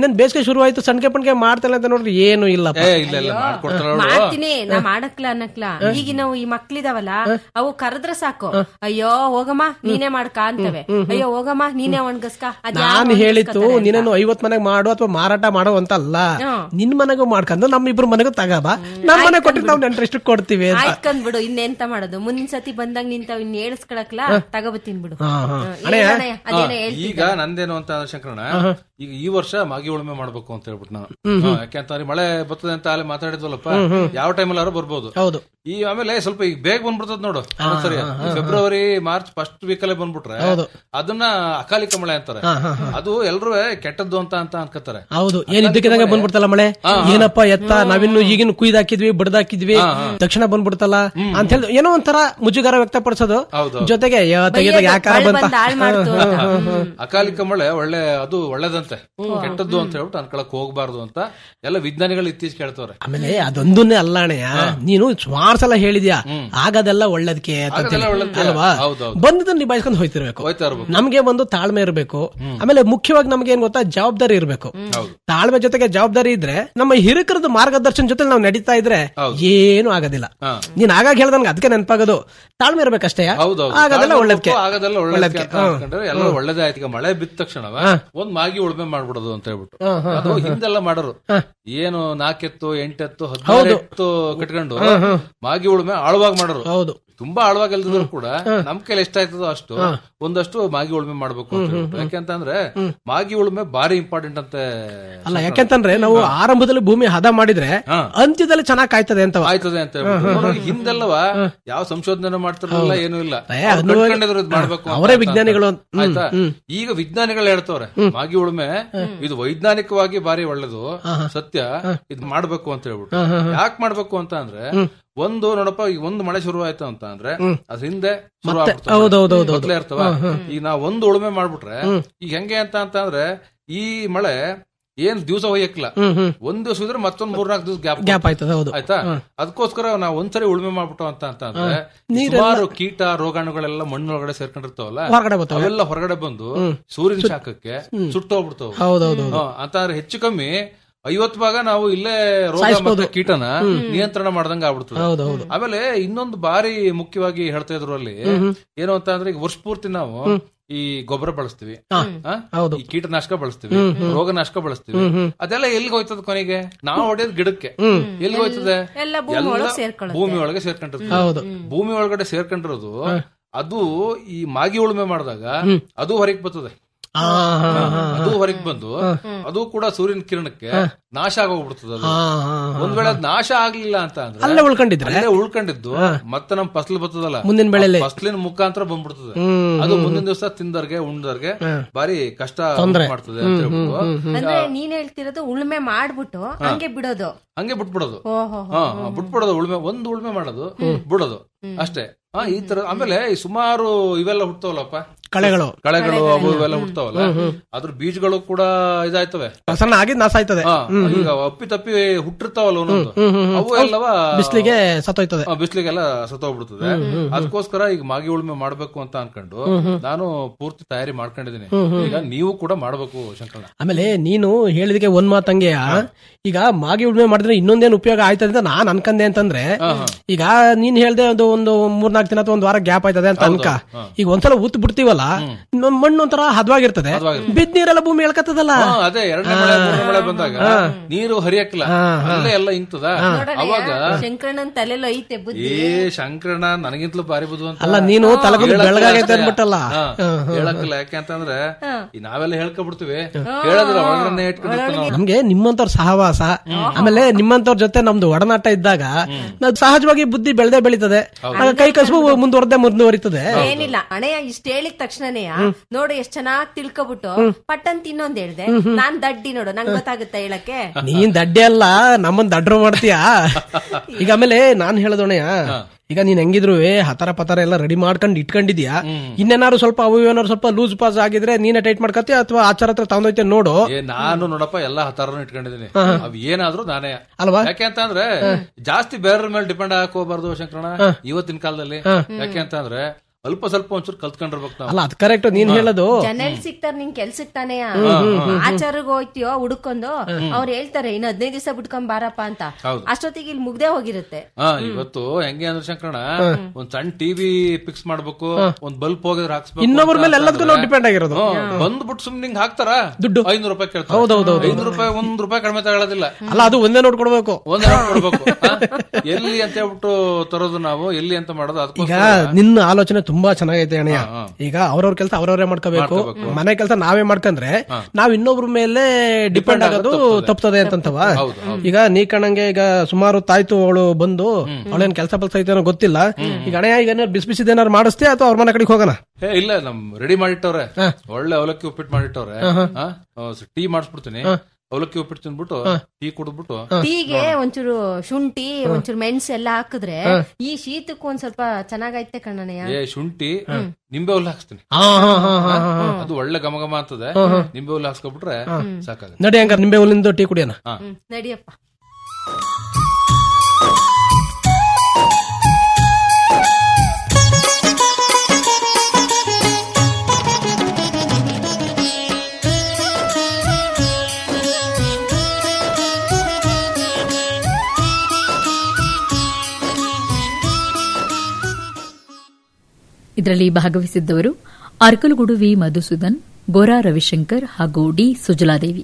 [SPEAKER 9] ಶುರು ಆಯ್ತು ಸಣ್ಕೆ ಪಣ್ಕೆ ಮಾಡ್ತಾನೆ ಅಂತ ನೋಡ್ರಿ ಏನು ಇಲ್ಲಪ್ಪ
[SPEAKER 12] ಏ ಇಲ್ಲ ಇಲ್ಲ ಮಾಡ್ಕೊಡ್ತಾಳ ಅವ್ಳು.
[SPEAKER 3] ಮಾಡ್ತೀನಿ ನಾ ಮಾಡಕ್ಲ ಅನ್ನಕ್ಲ ಈಗ ನಾವು ಈ ಮಕ್ಳಿದಾವಲ್ಲ ಅವು ಕರೆದ್ರೆ ಸಾಕು ಅಯ್ಯೋ ಹೋಗಮ್ಮ ನೀನೇ ಮಾಡ್ಕ ಅಂತವೆ ಅಯ್ಯೋ ಹೋಗಮ್ಮ ನೀನೇ ಒಣಗಸ್ಕ ಅದ್ ಯಾರ್
[SPEAKER 9] ನಾನು ಹೇಳಿತ್ತು
[SPEAKER 3] ಒಣಗಿಸ್ಕೊತಾರೆ ಅಂತ.
[SPEAKER 9] ನೀನೇನು ಐವತ್ ಮನೆಗ್ ಮಾಡು ಅಥವಾ ಮಾರಾಟ ಮಾಡೋ ಅಂತ ಅಲ್ಲ
[SPEAKER 3] ಹ್ಮ್.
[SPEAKER 9] ನಿನ್ ಮನೆಗೂ ಮಾಡ್ಕೊಂಡು ನಮ್ ಇಬ್ರು ಮನೆಗೂ ತಗಬ ನಮ್ ಮನೆ ಕೊಟ್ಟಿದ್ ನಾವು ನೆಂಟ್ರೆಷ್ಟು ಕೊಡ್ತೀವಿ ಅಂತ
[SPEAKER 3] ಆಯ್ಕೊಂಡ್ ಬಿಡು ಇನ್ನೆಂತ ಮಾಡೋದು ಮುಂದಿನ ಸತಿ ಬಂದಾಗ ನಿಂತಾವ್ ಇನ್ ಹೇಳಿಸ್ಕೊಳಕ್ಲ ತಗೋಬತ್ತೀನಿ ಬಿಡು
[SPEAKER 9] ಹಾ, ಹಾ.
[SPEAKER 3] ಹ್ಮ್.
[SPEAKER 9] ಅಣ್ಣಯ್ಯ?
[SPEAKER 3] ಏನ್ ಅಣ್ಣಯ್ಯ? ಅದೇನೋ
[SPEAKER 12] ಹಾ,
[SPEAKER 3] ಹೇಳ್ತಿದ್ದೆ.
[SPEAKER 12] ಈಗ ನಂದೇನು ಅಂತ ಅಂದ್ರೆ ಶಂಕರಣ್ಣ ಈಗ ಈ ವರ್ಷ ಮಾಗಿ ಉಳುಮೆ ಮಾಡ್ಬೇಕು ಅಂತ ಹೇಳ್ಬಿಟ್ಟು ನಾನು ಹಾ, ಯಾಕೆಂತಂದ್ರೆ ಮಳೆ ಬರ್ತದೆ ಅಂತ ಅಲ್ಲಿ ಮಾತಾಡಿದ್ವಲ್ಲಪ್ಪ ಯಾವ ಟೈಮಲ್ಲಿ ಬರ್ಬೋದು
[SPEAKER 9] ಹೌದು
[SPEAKER 12] ಈ ಆಮೇಲೆ ಸ್ವಲ್ಪ ಈಗ ಬೇಗ ಬಂದ್ಬಿಡ್ತದ ನೋಡು ಸರಿ ಫೆಬ್ರವರಿ ಮಾರ್ಚ್ ಫಸ್ಟ್ ವೀಕ್ ಅಲ್ಲೇ ಬಂದ್ಬಿಟ್ರೆ ಅದನ್ನ ಅಕಾಲಿಕ ಮಳೆ ಅಂತಾರೆ ಅದು ಎಲ್ರು ಕೆಟ್ಟದ್ದು ಅಂತ ಅಂತ ಅನ್ಕೋತಾರೆ
[SPEAKER 9] ಹೌದು ಏನ್ ಇದ್ದಕ್ಕಿದಂಗೆ ಬಂದ್ಬಿಡ್ತಲ್ಲ ಮಳೆ ಏನಪ್ಪ ಎತ್ತ ನಾವಿನ್ನು ಈಗಿನ ಕುಯ್ದು ಹಾಕಿದ್ವಿ ಬಡ್ದ್ ಹಾಕಿದ್ವಿ ತಕ್ಷಣ ಬಂದ್ಬಿಡ್ತಲ್ಲ ಅಂತ ಹೇಳಿ ಏನೋ ಒಂಥರ ಮುಜುಗರ ವ್ಯಕ್ತಪಡಿಸೋದು
[SPEAKER 12] ಹೌದು.
[SPEAKER 9] ಜೊತೆಗೆ ಅಯ್ಯೋ, ತೆಗೆದಾಗ ಯಾಕಾರ
[SPEAKER 3] ಮಳೆ
[SPEAKER 9] ಬಂತ
[SPEAKER 3] ಬಂದ್ ಹಾಳ್ ಮಾಡ್ತು ಅಂತ.
[SPEAKER 12] ಅಕಾಲಿಕ ಮಳೆ ಒಳ್ಳೆ ಅದು ಒಳ್ಳೇದಂತೆ ಕೆಟ್ಟದ್ದು ಅಂತ ಹೇಳ್ಬಿಟ್ಟು ಅನ್ಕೊಳಕ್ ಹೋಗ್ಬಾರ್ದು ಅಂತ ಎಲ್ಲ ವಿಜ್ಞಾನಿಗಳು ಇತ್ತೀಚೆಗೆ ಹೇಳ್ತವ್ರೆ
[SPEAKER 9] ಆಮೇಲೆ ಅದೊಂದನ್ನೇ ಅಲ್ಲ ಅಣ್ಣಯ್ಯ ನೀನು ಸುಮಾರು ಸಲ ಹೇಳಿದ್ಯಾ ಆಗದೆಲ್ಲ ಒಳ್ಳೇದಕ್ಕೆ ಅಂತ
[SPEAKER 12] ಆಗದೆಲ್ಲ
[SPEAKER 9] ಹೇಳಿ.
[SPEAKER 12] ಒಳ್ಳೇದ್ಕೆ.
[SPEAKER 9] ಅಲ್ವಾ
[SPEAKER 12] ಹೌದೌದು.
[SPEAKER 9] ಬಂದದನ್ನ ನಿಭಾಯಿಸ್ಕೊಂಡು ಹೋಯ್ತಿರ್ಬೇಕು
[SPEAKER 12] ಹೋಯ್ತಾ ಇರ್ಬೇಕು
[SPEAKER 9] ನಮ್ಗೆ ಒಂದು ತಾಳ್ಮೆ ಇರಬೇಕು ಆಮೇಲೆ ಮುಖ್ಯವಾಗಿ ನಮ್ಗೆ ಏನ್ ಗೊತ್ತಾ ಜವಾಬ್ದಾರಿ ಇರ್ಬೇಕು
[SPEAKER 12] ಹೌದು.
[SPEAKER 9] ತಾಳ್ಮೆ ಜೊತೆಗೆ ಜವಾಬ್ದಾರಿ ಇದ್ರೆ ನಮ್ಮ ಹಿರಿಕರದ ಮಾರ್ಗದರ್ಶನ ಜೊತೆ ನಾವು ನಡೀತಾ ಇದ್ರೆ ಏನು ಆಗೋದಿಲ್ಲ
[SPEAKER 12] ಹಾ.
[SPEAKER 9] ನೀನ್ ಆಗಾಗ ಹೇಳ್ದಂಗೆ ಅದಕ್ಕೆ ನೆನಪಾಗೋದು ತಾಳ್ಮೆ ಇರ್ಬೇಕಷ್ಟೇ
[SPEAKER 12] ಹೌದೌದು
[SPEAKER 9] ಆಗೋದೆಲ್ಲ ಒಳ್ಳೇದಕ್ಕೆ
[SPEAKER 12] ಆಗದೆಲ್ಲ ಒಳ್ಳೇದಕ್ಕೆ
[SPEAKER 9] ಒಳ್ಳೇದಕ್ಕೆ
[SPEAKER 12] ಅಂತ ಅನ್ಕೊಂಡ್ರೆ ಎಲ್ಲ ಒಳ್ಳೇದೇ ಆಯ್ತು ಈಗ ಮಳೆ ಬಿದ್ದ ತಕ್ಷಣ ಒಂದ್ ಮಾಗಿ ಉಳುಮೆ ಮಾಡ್ಬಿಡೋದು ಅಂತ ಹೇಳ್ಬಿಟ್ಟು ಅದು ಹಿಂದೆಲ್ಲ ಮಾಡೋರು ಏನು ನಾಲ್ಕೆತ್ತು ಎಂಟೆತ್ತು ಹದಿನಾರು ಎತ್ತು ಕಟ್ಕೊಂಡು ಮಾಗಿ ಉಳುಮೆ ಆಳವಾಗಿ ಮಾಡೋರು
[SPEAKER 9] ಹೌದು
[SPEAKER 12] ತುಂಬಾ ಆಳವಾಗಿ ಅಲ್ದಿದ್ರು ಕೂಡ ನಮ್ ಕೈಲಿ ಎಷ್ಟಾಯ್ತದೋ ಅಷ್ಟು ಒಂದಷ್ಟು ಮಾಗಿ ಉಳುಮೆ ಮಾಡ್ಬೇಕು ಅಂತ ಹೇಳ್ಬಿಟ್ಟು ಯಾಕೆಂತಂದ್ರೆ ಮಾಗಿ ಉಳುಮೆ ಬಾರಿ ಇಂಪಾರ್ಟೆಂಟ್ ಅಂತೆ
[SPEAKER 9] ಅಲ್ಲ ಯಾಕೆಂತಂದ್ರೆ ನಾವು ಆರಂಭದಲ್ಲಿ ಭೂಮಿ ಹದ ಮಾಡಿದ್ರೆ
[SPEAKER 12] ಹಾ.
[SPEAKER 9] ಅಂತ್ಯದಲ್ಲಿ ಚೆನ್ನಾಗ್ ಕಾಯ್ತದೆ ಅಂತ
[SPEAKER 12] ಆಯ್ತದೆ ಅಂತ ಹೇಳ್ಬಿಟ್ಟು ನೋಡು, ಹಿಂದೆಲ್ಲವ ಯಾವ ಸಂಶೋಧನೆ ಮಾಡ್ತಿರಲಿಲ್ಲ ಏನು ಇಲ್ಲ
[SPEAKER 9] ಏ,
[SPEAKER 12] ಅವ್ರು
[SPEAKER 9] ಅದು
[SPEAKER 12] ಕಟ್ಕೊಂಡಿದ್ರು ಇದ್ ಮಾಡ್ಬೇಕು ಅಂತ
[SPEAKER 9] ಅವರೇ
[SPEAKER 12] ಅಂತ
[SPEAKER 9] ವಿಜ್ಞಾನಿಗಳು
[SPEAKER 12] ಅಂತ.
[SPEAKER 9] ಅಂತ.
[SPEAKER 12] ಆಯ್ತಾ
[SPEAKER 9] ಹ್ಮ್,
[SPEAKER 12] ಈಗ ವಿಜ್ಞಾನಿಗಳು ಹೇಳ್ತವ್ರೆ ಮಾಗಿ ಉಳುಮೆ ಇದು ವೈಜ್ಞಾನಿಕವಾಗಿ ಬಾರಿ ಒಳ್ಳೇದು ಸತ್ಯ ಇದ್ ಮಾಡ್ಬೇಕು ಅಂತ ಹೇಳ್ಬಿಟ್ಟು ಯಾಕೆ ಮಾಡ್ಬೇಕು ಅಂತ ಅಂದ್ರೆ ಒಂದು ನೋಡಪ್ಪ ಈಗ ಒಂದು ಮಳೆ ಶುರು ಆಯ್ತು ಅಂತ ಅಂದ್ರೆ ಅದ್ರ ಹಿಂದೆ ಶುರು ಆಗ್ಬಿಡ್ತವೆ.
[SPEAKER 9] ಹೌದೌದೌದು.
[SPEAKER 12] ಮೊದ್ಲೇ ಇರ್ತವ ಈಗ ನಾವ್ ಒಂದು ಉಳುಮೆ ಮಾಡ್ಬಿಟ್ರೆ ಈಗ ಹೆಂಗೆ ಅಂತ ಅಂತ ಅಂದ್ರೆ ಈ ಮಳೆ ಏನ್ ದಿವಸ ಒಯ್ಯಕ್ಲ ಒಂದ್ ದಿವಸ ಇದ್ರೆ ಮತ್ತೊಂದ್ ಮೂರ್ನಾಲ್ಕು ದಿವಸ ಗ್ಯಾಪ್
[SPEAKER 9] ಗ್ಯಾಪ್ ಆಯ್ತದ ಹೌದು
[SPEAKER 12] ಆಯ್ತಾ ಅದಕ್ಕೋಸ್ಕರ ನಾವು ಒಂದ್ಸರಿ ಉಳುಮೆ ಮಾಡ್ಬಿಟ್ಟು ಅಂತ ಅಂತ ಅಂದ್ರೆ ಸುಮಾರು ಕೀಟ ರೋಗಾಣುಗಳೆಲ್ಲ ಮಣ್ಣೊಳಗಡೆ ಸೇರ್ಕೊಂಡಿರ್ತಾವಲ್ಲ
[SPEAKER 9] ಹೊರಗಡೆ ಬರ್ತಾವೆ
[SPEAKER 12] ಅವೆಲ್ಲ ಹೊರಗಡೆ ಬಂದು ಸೂರ್ಯನ ಶಾಖಕ್ಕೆ ಸುಟ್ಟೋಗ್ಬಿಡ್ತಾವ
[SPEAKER 9] ಹೌದೌದು
[SPEAKER 12] ಅಂತಂದ್ರೆ ಹೆಚ್ಚು ಕಮ್ಮಿ ಐವತ್ ಭಾಗ ನಾವು ಇಲ್ಲೇ ರೋಗ ಮತ್ತೆ ಕೀಟನ ನಿಯಂತ್ರಣ ಮಾಡ್ದಂಗ ಆಗ್ಬಿಡ್ತದೆ
[SPEAKER 9] ಹೌದೌದು
[SPEAKER 12] ಆಮೇಲೆ ಇನ್ನೊಂದು ಬಾರಿ ಮುಖ್ಯವಾಗಿ ಹೇಳ್ತಾ ಇದ್ರು ಅಲ್ಲಿ ಏನು ಅಂತ ಅಂದ್ರೆ ಈಗ ವರ್ಷ ಪೂರ್ತಿ ನಾವು ಈ ಗೊಬ್ಬರ ಬಳಸ್ತೀವಿ ಆ?
[SPEAKER 9] ಹೌದು.
[SPEAKER 12] ಈ ಕೀಟನಾಶಕ ಬಳಸ್ತೀವಿ ರೋಗನಾಶಕ ಬಳಸ್ತೀವಿ ಅದೆಲ್ಲ ಎಲ್ಲಿಗೆ ಹೋಯ್ತದ ಕೊನೆಗೆ ನಾವು ಹೊಡೆಯೋದ್ ಗಿಡಕ್ಕೆ ಎಲ್ಲಿಗೆ ಹೋಯ್ತದೆ
[SPEAKER 3] ಎಲ್ಲ ಭೂಮಿ ಒಳಗ್ ಸೇರ್ಕೊಳ್ಳುತ್ತೆ.
[SPEAKER 12] ಭೂಮಿ ಒಳಗೆ ಸೇರ್ಕೊಂಡಿರ್ತದೆ
[SPEAKER 9] ಹೌದು
[SPEAKER 12] ಭೂಮಿ ಒಳಗಡೆ ಸೇರ್ಕೊಂಡಿರೋದು ಅದು ಈ ಮಾಗಿ ಉಳುಮೆ ಮಾಡಿದಾಗ ಅದು ಹೊರಗೆ ಬರ್ತದೆ
[SPEAKER 9] ಆ, ಹಾ, ಹಾ,
[SPEAKER 12] ಅದು ಹೊರಗೆ ಬಂದು ಅದು ಕೂಡ ಸೂರ್ಯನ ಕಿರಣಕ್ಕೆ ನಾಶ ಆಗೋಗ್ಬಿಡ್ತದೆ ಅದು
[SPEAKER 9] ಹಾ, ಹಾ, ಹಾ.
[SPEAKER 12] ಒಂದ್ ವೇಳೆ ಅದ್ ನಾಶ ಆಗ್ಲಿಲ್ಲ ಅಂತ ಅಂದ್ರೆ
[SPEAKER 9] ಅಲ್ಲೇ ಉಳ್ಕೊಂಡಿದ್ರೆ
[SPEAKER 12] ಅಲ್ಲೇ ಉಳ್ಕೊಂಡಿದ್ದು ಮತ್ತೆ ನಮ್ ಫಸಲು ಬರ್ತದಲ್ಲ
[SPEAKER 9] ಮುಂದಿನ ಬೆಳೆಲಿ
[SPEAKER 12] ಫಸಲಿನ ಮುಖಾಂತರ ಬಂದ್ಬಿಡ್ತದೆ
[SPEAKER 9] ಹ್ಮ್,
[SPEAKER 12] ಅದು ಮುಂದಿನ ದಿವಸ ತಿಂದರ್ಗೆ ಉಣ್ದರ್ಗೆ ಬಾರಿ ಕಷ್ಟ ಮಾಡ್ತದೆ ಅಂತ ಹೇಳ್ಬಿಟ್ಟು
[SPEAKER 3] ಅಂದ್ರೆ ನೀನ್ ಹೇಳ್ತಿರೋದು ಉಳುಮೆ ಮಾಡ್ಬಿಟ್ಟು ಹಂಗೆ ಬಿಡೋದು
[SPEAKER 12] ಹಂಗೆ ಬಿಟ್ಬಿಡೋದು
[SPEAKER 3] ಓಹೋ
[SPEAKER 12] ಹಾ ಹಾ, ಬಿಟ್ಬಿಡೋದು ಉಳುಮೆ ಒಂದು ಉಳುಮೆ ಮಾಡೋದು ಬಿಡೋದು ಅಷ್ಟೇ ಹಾ ಈ ತರ ಆಮೇಲೆ ಈ ಸುಮಾರು ಇವೆಲ್ಲ ಹುಟ್ಟವಲ್ಲಪ್ಪ
[SPEAKER 9] ಕಳೆಗಳು
[SPEAKER 12] ಕಳೆಗಳು ಅವು ಇವೆಲ್ಲ ಹುಟ್ಟವಲ್ಲ ಅದ್ರ ಬೀಜಗಳು ಕೂಡ ಇದಾಯ್ತವೆ
[SPEAKER 9] ಸಣ್ಣ ಆಗಿದ್ ನಾಶ ಆಯ್ತದೆ
[SPEAKER 12] ಹಾ, ಈಗ ಅಪ್ಪಿ ತಪ್ಪಿ ಹುಟ್ಟಿರ್ತಾವಲ್ಲ ಒಂದೊಂದು ಅವು ಎಲ್ಲವ
[SPEAKER 9] ಬಿಸ್ಲಿಗೆ ಸತ್ತೋಯ್ತದೆ
[SPEAKER 12] ಆ, ಬಿಸ್ಲಿಗೆಲ್ಲ ಸತ್ತೋಗ್ಬಿಡ್ತದೆ ಅದಕ್ಕೋಸ್ಕರ ಈಗ ಮಾಗಿ ಉಳುಮೆ ಮಾಡ್ಬೇಕು ಅಂತ ಅನ್ಕೊಂಡು ನಾನು ಪೂರ್ತಿ ತಯಾರಿ ಮಾಡ್ಕೊಂಡಿದ್ದೀನಿ ಈಗ ನೀವು ಕೂಡ ಮಾಡ್ಬೇಕು ಶಂಕರಣ್ಣ
[SPEAKER 9] ಆಮೇಲೆ ನೀನು ಹೇಳಿದಕ್ಕೆ ಒಂದ್ ಮಾತಂಗೆ ಈಗ ಮಾಗಿ ಉಳುಮೆ ಮಾಡಿದ್ರೆ ಇನ್ನೊಂದೇನ್ ಉಪಯೋಗ ಆಯ್ತದೆ ಅಂತ ನಾನ್ ಅನ್ಕಂದೆ ಅಂತಂದ್ರೆ ಈಗ ನೀನ್ ಹೇಳ್ದೆ ಒಂದು ಒಂದು ಮೂರ್ನಾಲ್ಕು ದಿನ ಅಥವಾ ಒಂದ್ ವಾರ ಗ್ಯಾಪ್ ಆಯ್ತದೆ ಅಂತ ಅನ್ಕ ಈಗ ಒಂದ್ಸಲ ಉತ್ ಬಿಡ್ತೀವಲ್ಲ ನಮ್ ಮಣ್ಣು ಒಂಥರ ಹದವಾಗಿರ್ತದೆ ಬಿದ್ ನೀರೆಲ್ಲ ಭೂಮಿ ಎಳ್ಕತ್ತದಲ್ಲ
[SPEAKER 12] ಹಾ, ಅದೇ ಎರಡನೇ ಮಳೆ ಮೂರನೇ ಮಳೆ ಬಂದಾಗ ನೀರು ಹರಿಯಕ್ಲ ಅಲ್ಲೇ ಎಲ್ಲ ಇಂತದ ಅವಾಗ
[SPEAKER 3] ಶಂಕರಣ್ಣನ್ ತಲೆಲ್ಲ ಐತೆ ಬುದ್ಧಿ
[SPEAKER 12] ಏ ಶಂಕರಣ್ಣ ನನಗಿಂತಲೂ ಬಾರಿ ಬುದ್ಧಿವಂತ
[SPEAKER 9] ಅಲ್ಲ ನೀನು ತಲೆಗೊಂದು
[SPEAKER 12] ಹೇಳಕ್ಕಲ್ಲ
[SPEAKER 9] ಬೆಳಗಾಗೈತೆ
[SPEAKER 12] ಅಷ್ಟೇ.
[SPEAKER 9] ಅನ್ಬಿಟ್ಟಲ್ಲ
[SPEAKER 12] ಹಾ, ಹೇಳಕ್ಕಲ್ಲ ಯಾಕೆ ಅಂತಂದ್ರೆ ಈ ನಾವೆಲ್ಲ ಹೇಳ್ಕೊಬಿಡ್ತೀವಿ ಹೇಳದ್ರ ಒಳಗಡೆ ಇಟ್ಕೊಂಡಿರ್ತೀವಿ ನಾವು
[SPEAKER 9] ನಮ್ಗೆ ನಿಮ್ಮಂತವ್ರ ಸಹವಾಸ ಆಮೇಲೆ ನಿಮ್ಮಂತವ್ರ ಜೊತೆ ನಮ್ದು ಒಡನಾಟ ಇದ್ದಾಗ ನಾವ್ ಸಹಜವಾಗಿ ಬುದ್ಧಿ ಬೆಳೆದೇ ಬೆಳೀತದೆ ಆಗ ಕೈ ಕಸಬು ಮುಂದುವರೆದೇ ಮುಂದುವರಿತದೆ
[SPEAKER 3] ಏನಿಲ್ಲ ಅಣೆಯ ಇಷ್ಟ ಹೇಳಿದ ತಕ್ಷಣನೇ ನೋಡು ಎಷ್ಟ್ ಚೆನ್ನಾಗ್ ತಿಳ್ಕೊಬಿಟ್ಟು ಪಟ್ಟಂತ ಇನ್ನೊಂದ್ ಹೇಳ್ದೆ ನಾನ್ ದಡ್ಡಿ ನೋಡು ನಂಗ್ ಗೊತ್ತಾಗುತ್ತೆ ಹೇಳಕ್ಕೆ
[SPEAKER 9] ನೀನ್ ದಡ್ಡೆ ಅಲ್ಲ ನಮ್ಮನ್ ದಡ್ರು ಮಾಡ್ತೀಯಾ ಈಗ ಆಮೇಲೆ ನಾನ್ ಹೇಳದೋಣಯ್ಯ ಈಗ ನೀನ್ ಹೆಂಗಿದ್ರು ಹತರ ಪತರ ಎಲ್ಲ ರೆಡಿ ಮಾಡ್ಕೊಂಡ್ ಇಟ್ಕೊಂಡಿದ್ಯಾ ಇನ್ನೇನಾದ್ರು ಸ್ವಲ್ಪ ಅವು ಏನಾದ್ರು ಸ್ವಲ್ಪ ಲೂಸ್ ಪಾಸ್ ಆಗಿದ್ರೆ ನೀನೇ ಟೈಟ್ ಮಾಡ್ಕತ್ತೀಯ ಅಥವಾ ಆಚಾರ ಹತ್ರ ತಗೊಂಡೋಯ್ತೆ ನೋಡು
[SPEAKER 12] ಏ ನಾನು ನೋಡಪ್ಪ ಎಲ್ಲಾ ಹತ್ತಾರನು ಇಟ್ಕೊಂಡಿದ್ದೀನಿ ಅವ್ ಏನಾದ್ರೂ ನಾನೇ
[SPEAKER 9] ಅಲ್ವಾ?
[SPEAKER 12] ಯಾಕೆ ಅಂತಂದ್ರೆ ಜಾಸ್ತಿ ಬೇರೆಯವ್ರ ಮೇಲೆ ಡಿಪೆಂಡ್ ಆಗಕ್ ಹೋಗ್ಬಾರ್ದು ಶಂಕರಣ ಇವತ್ತಿನ ಕಾಲದಲ್ಲಿ ಯಾಕೆ ಅಂತಂದ್ರೆ ಅಲ್ಪ ಸ್ವಲ್ಪ ಒಂಚೂರು ಕಲ್ತ್ಕೊಂಡಿರ್ಬೇಕು ನಾವು
[SPEAKER 9] ಅಲ್ಲ ಅದ್ ಕರೆಕ್ಟ್ ನೀನ್ ಹೇಳೋದು
[SPEAKER 3] ಜನ ಎಲ್ಲಿ ಸಿಗ್ತಾರ ನಿನ್ ಕೆಲ್ಸಕ್ ತಾನೇ
[SPEAKER 12] ಹ್ಮ್.
[SPEAKER 3] ಆಚಾರಗ್ ಹೋಯ್ತೀಯೋ ಹುಡ್ಕೊಂಡು ಅವ್ರು ಹೇಳ್ತಾರೆ ಇನ್ನು ಹದಿನೈದು ದಿವಸ ಬಿಟ್ಕೊಂಡ್ ಬಾರಪ್ಪ ಅಂತ
[SPEAKER 12] ಹೌದು.
[SPEAKER 3] ಅಷ್ಟೊತ್ತಿಗೆ ಇಲ್ಲಿ ಮುಗ್ದೇ ಹೋಗಿರುತ್ತೆ
[SPEAKER 12] ಹಾ ಇವತ್ತು ಹೆಂಗೆ ಅಂದ್ರೆ ಶಂಕರಣ ಒಂದ್ ಸಣ್ಣ ಟಿವಿ ಫಿಕ್ಸ್ ಮಾಡ್ಬೇಕು ಒಂದ್ ಬಲ್ಬ್ ಹೋಗಿದ್ರೆ ಹಾಕ್ಸ್ಬೇಕು
[SPEAKER 9] ಇನ್ನೊಬ್ರ
[SPEAKER 12] ಅಂತ
[SPEAKER 9] ಮೇಲೆ ಎಲ್ಲದಕ್ಕೂ ನಾವು
[SPEAKER 12] ಅಂತಂದ್ರೆ,
[SPEAKER 9] ಡಿಪೆಂಡ್ ಆಗಿರೋದು
[SPEAKER 12] ಹ್ಮ್, ಬಂದ್ಬಿಟ್ಟು ಸುಮ್ನೆ ಹಿಂಗ್ ಹಾಕ್ತಾರ
[SPEAKER 9] ದುಡ್ಡು.
[SPEAKER 12] ಐನೂರು ರೂಪಾಯಿ ಕೇಳ್ತಾರೆ
[SPEAKER 9] ಹೌದೌದೌದು.
[SPEAKER 12] ಐನೂರು ರೂಪಾಯಿ ಒಂದ್ ರೂಪಾಯಿ ಕಡಿಮೆ ತಗೊಳ್ಳೋದಿಲ್ಲ
[SPEAKER 9] ಅಲ್ಲ ಅದು ಒಂದೇ ನೋಟ್ ಕೊಡ್ಬೇಕು
[SPEAKER 12] ಒಂದ್ ಕೊಡ್ಬೇಕು ಹಾ? ಎಲ್ಲಿ ಅಂತ ಹೇಳ್ಬಿಟ್ಟು ತರೋದು ನಾವು ಎಲ್ಲಿ ಅಂತ ಮಾಡೋದು
[SPEAKER 9] ಈಗ
[SPEAKER 12] ಅದಕ್ಕೋಸ್ಕರ
[SPEAKER 9] ನಿನ್ನ ಆಲೋಚನೆ ತುಂಬಾ ಚೆನ್ನಾಗೈತೆ ಅಣ್ಣಯ್ಯ ಈಗ ಅವ್ರವ್ರ ಕೆಲಸ ಅವ್ರವ್ರೇ ಮಾಡ್ಕೋಬೇಕು ಮನೆ ಕೆಲಸ ನಾವೇ ಮಾಡ್ಕಂದ್ರೆ ನಾವ್ ಇನ್ನೊಬ್ರ ಮೇಲೆ ಡಿಪೆಂಡ್ ಆಗೋದು ತಪ್ತದೆ ಅಂತಂತವ ಈಗ ನೀ ಕಣಂಗೆ ಈಗ ಸುಮಾರು ತಾಯ್ತು ಅವಳು ಬಂದು ಅವಳೇನ್ ಕೆಲಸ ಪಲ್ಸ ಐತೆ ಗೊತ್ತಿಲ್ಲ ಈಗ ಅಣ್ಣಯ್ಯ ಈಗ ಏನಾರು ಬಿಸಿ ಬಿಸಿದ ಏನಾರು ಮಾಡಿಸ್ತೀಯ ಅಥವಾ ಅವ್ರ ಮನೆ ಕಡೆಗೆ ಹೋಗೋಣ
[SPEAKER 12] ಏ ಇಲ್ಲ ನಮ್ ರೆಡಿ ಮಾಡಿಟ್ಟವ್ರೆ ಒಳ್ಳೆ ಅವಲಕ್ಕಿ ಉಪ್ಪಿಟ್ಟು ಮಾಡಿಟ್ಟವ್ರೆ ಟೀ ಮಾಡಿಸ್ಬಿಡ್ತೀನಿ ಅವಲಕ್ಕಿ ಉಪ್ಪಿಟ್ಟು ತಿಂದ್ಬಿಟ್ಟು ಟೀ ಕುಡಿದ್ಬಿಟ್ಟು
[SPEAKER 3] ಟೀಗೆ ಒಂಚೂರು ಶುಂಠಿ ಒಂಚೂರು ಮೆಣಸು ಎಲ್ಲ ಹಾಕಿದ್ರೆ ಈ ಶೀತಕ್ಕೂ ಒಂದ್ ಸ್ವಲ್ಪ ಚೆನ್ನಾಗೈತೆ ಕಣ್ಣನಯ್ಯ
[SPEAKER 12] ಏ ಶುಂಠಿ ನಿಂಬೆ ಹುಲ್ಲು ಹಾಕ್ಸ್ತೀನಿ
[SPEAKER 9] ಹಾ, ಹಾ, ಹಾ, ಹಾ, ಹಾ.
[SPEAKER 12] ಅದು ಒಳ್ಳೆ ಘಮ ಘಮ ಅಂತದೆ ನಿಂಬೆ ಹುಲ್ಲು ಹಾಕ್ಸ್ಕೊಬಿಟ್ರೆ ಸಾಕಾಗುತ್ತೆ
[SPEAKER 9] ನಡಿ ಹಂಗಾರೆ ನಿಂಬೆ ಹುಲ್ಲಿಂದ ಟೀ ಕುಡಿಯೋಣ
[SPEAKER 3] ಹ್ಮ್, ನಡಿಯಪ್ಪ
[SPEAKER 1] ಇದರಲ್ಲಿ ಭಾಗವಹಿಸಿದ್ದವರು ಅರ್ಕಲಗೂಡು ವಿ ಮಧುಸೂದನ್ ಗೋರಾ ರವಿಶಂಕರ್ ಹಾಗೂ ಡಿ ಸುಜಲಾದೇವಿ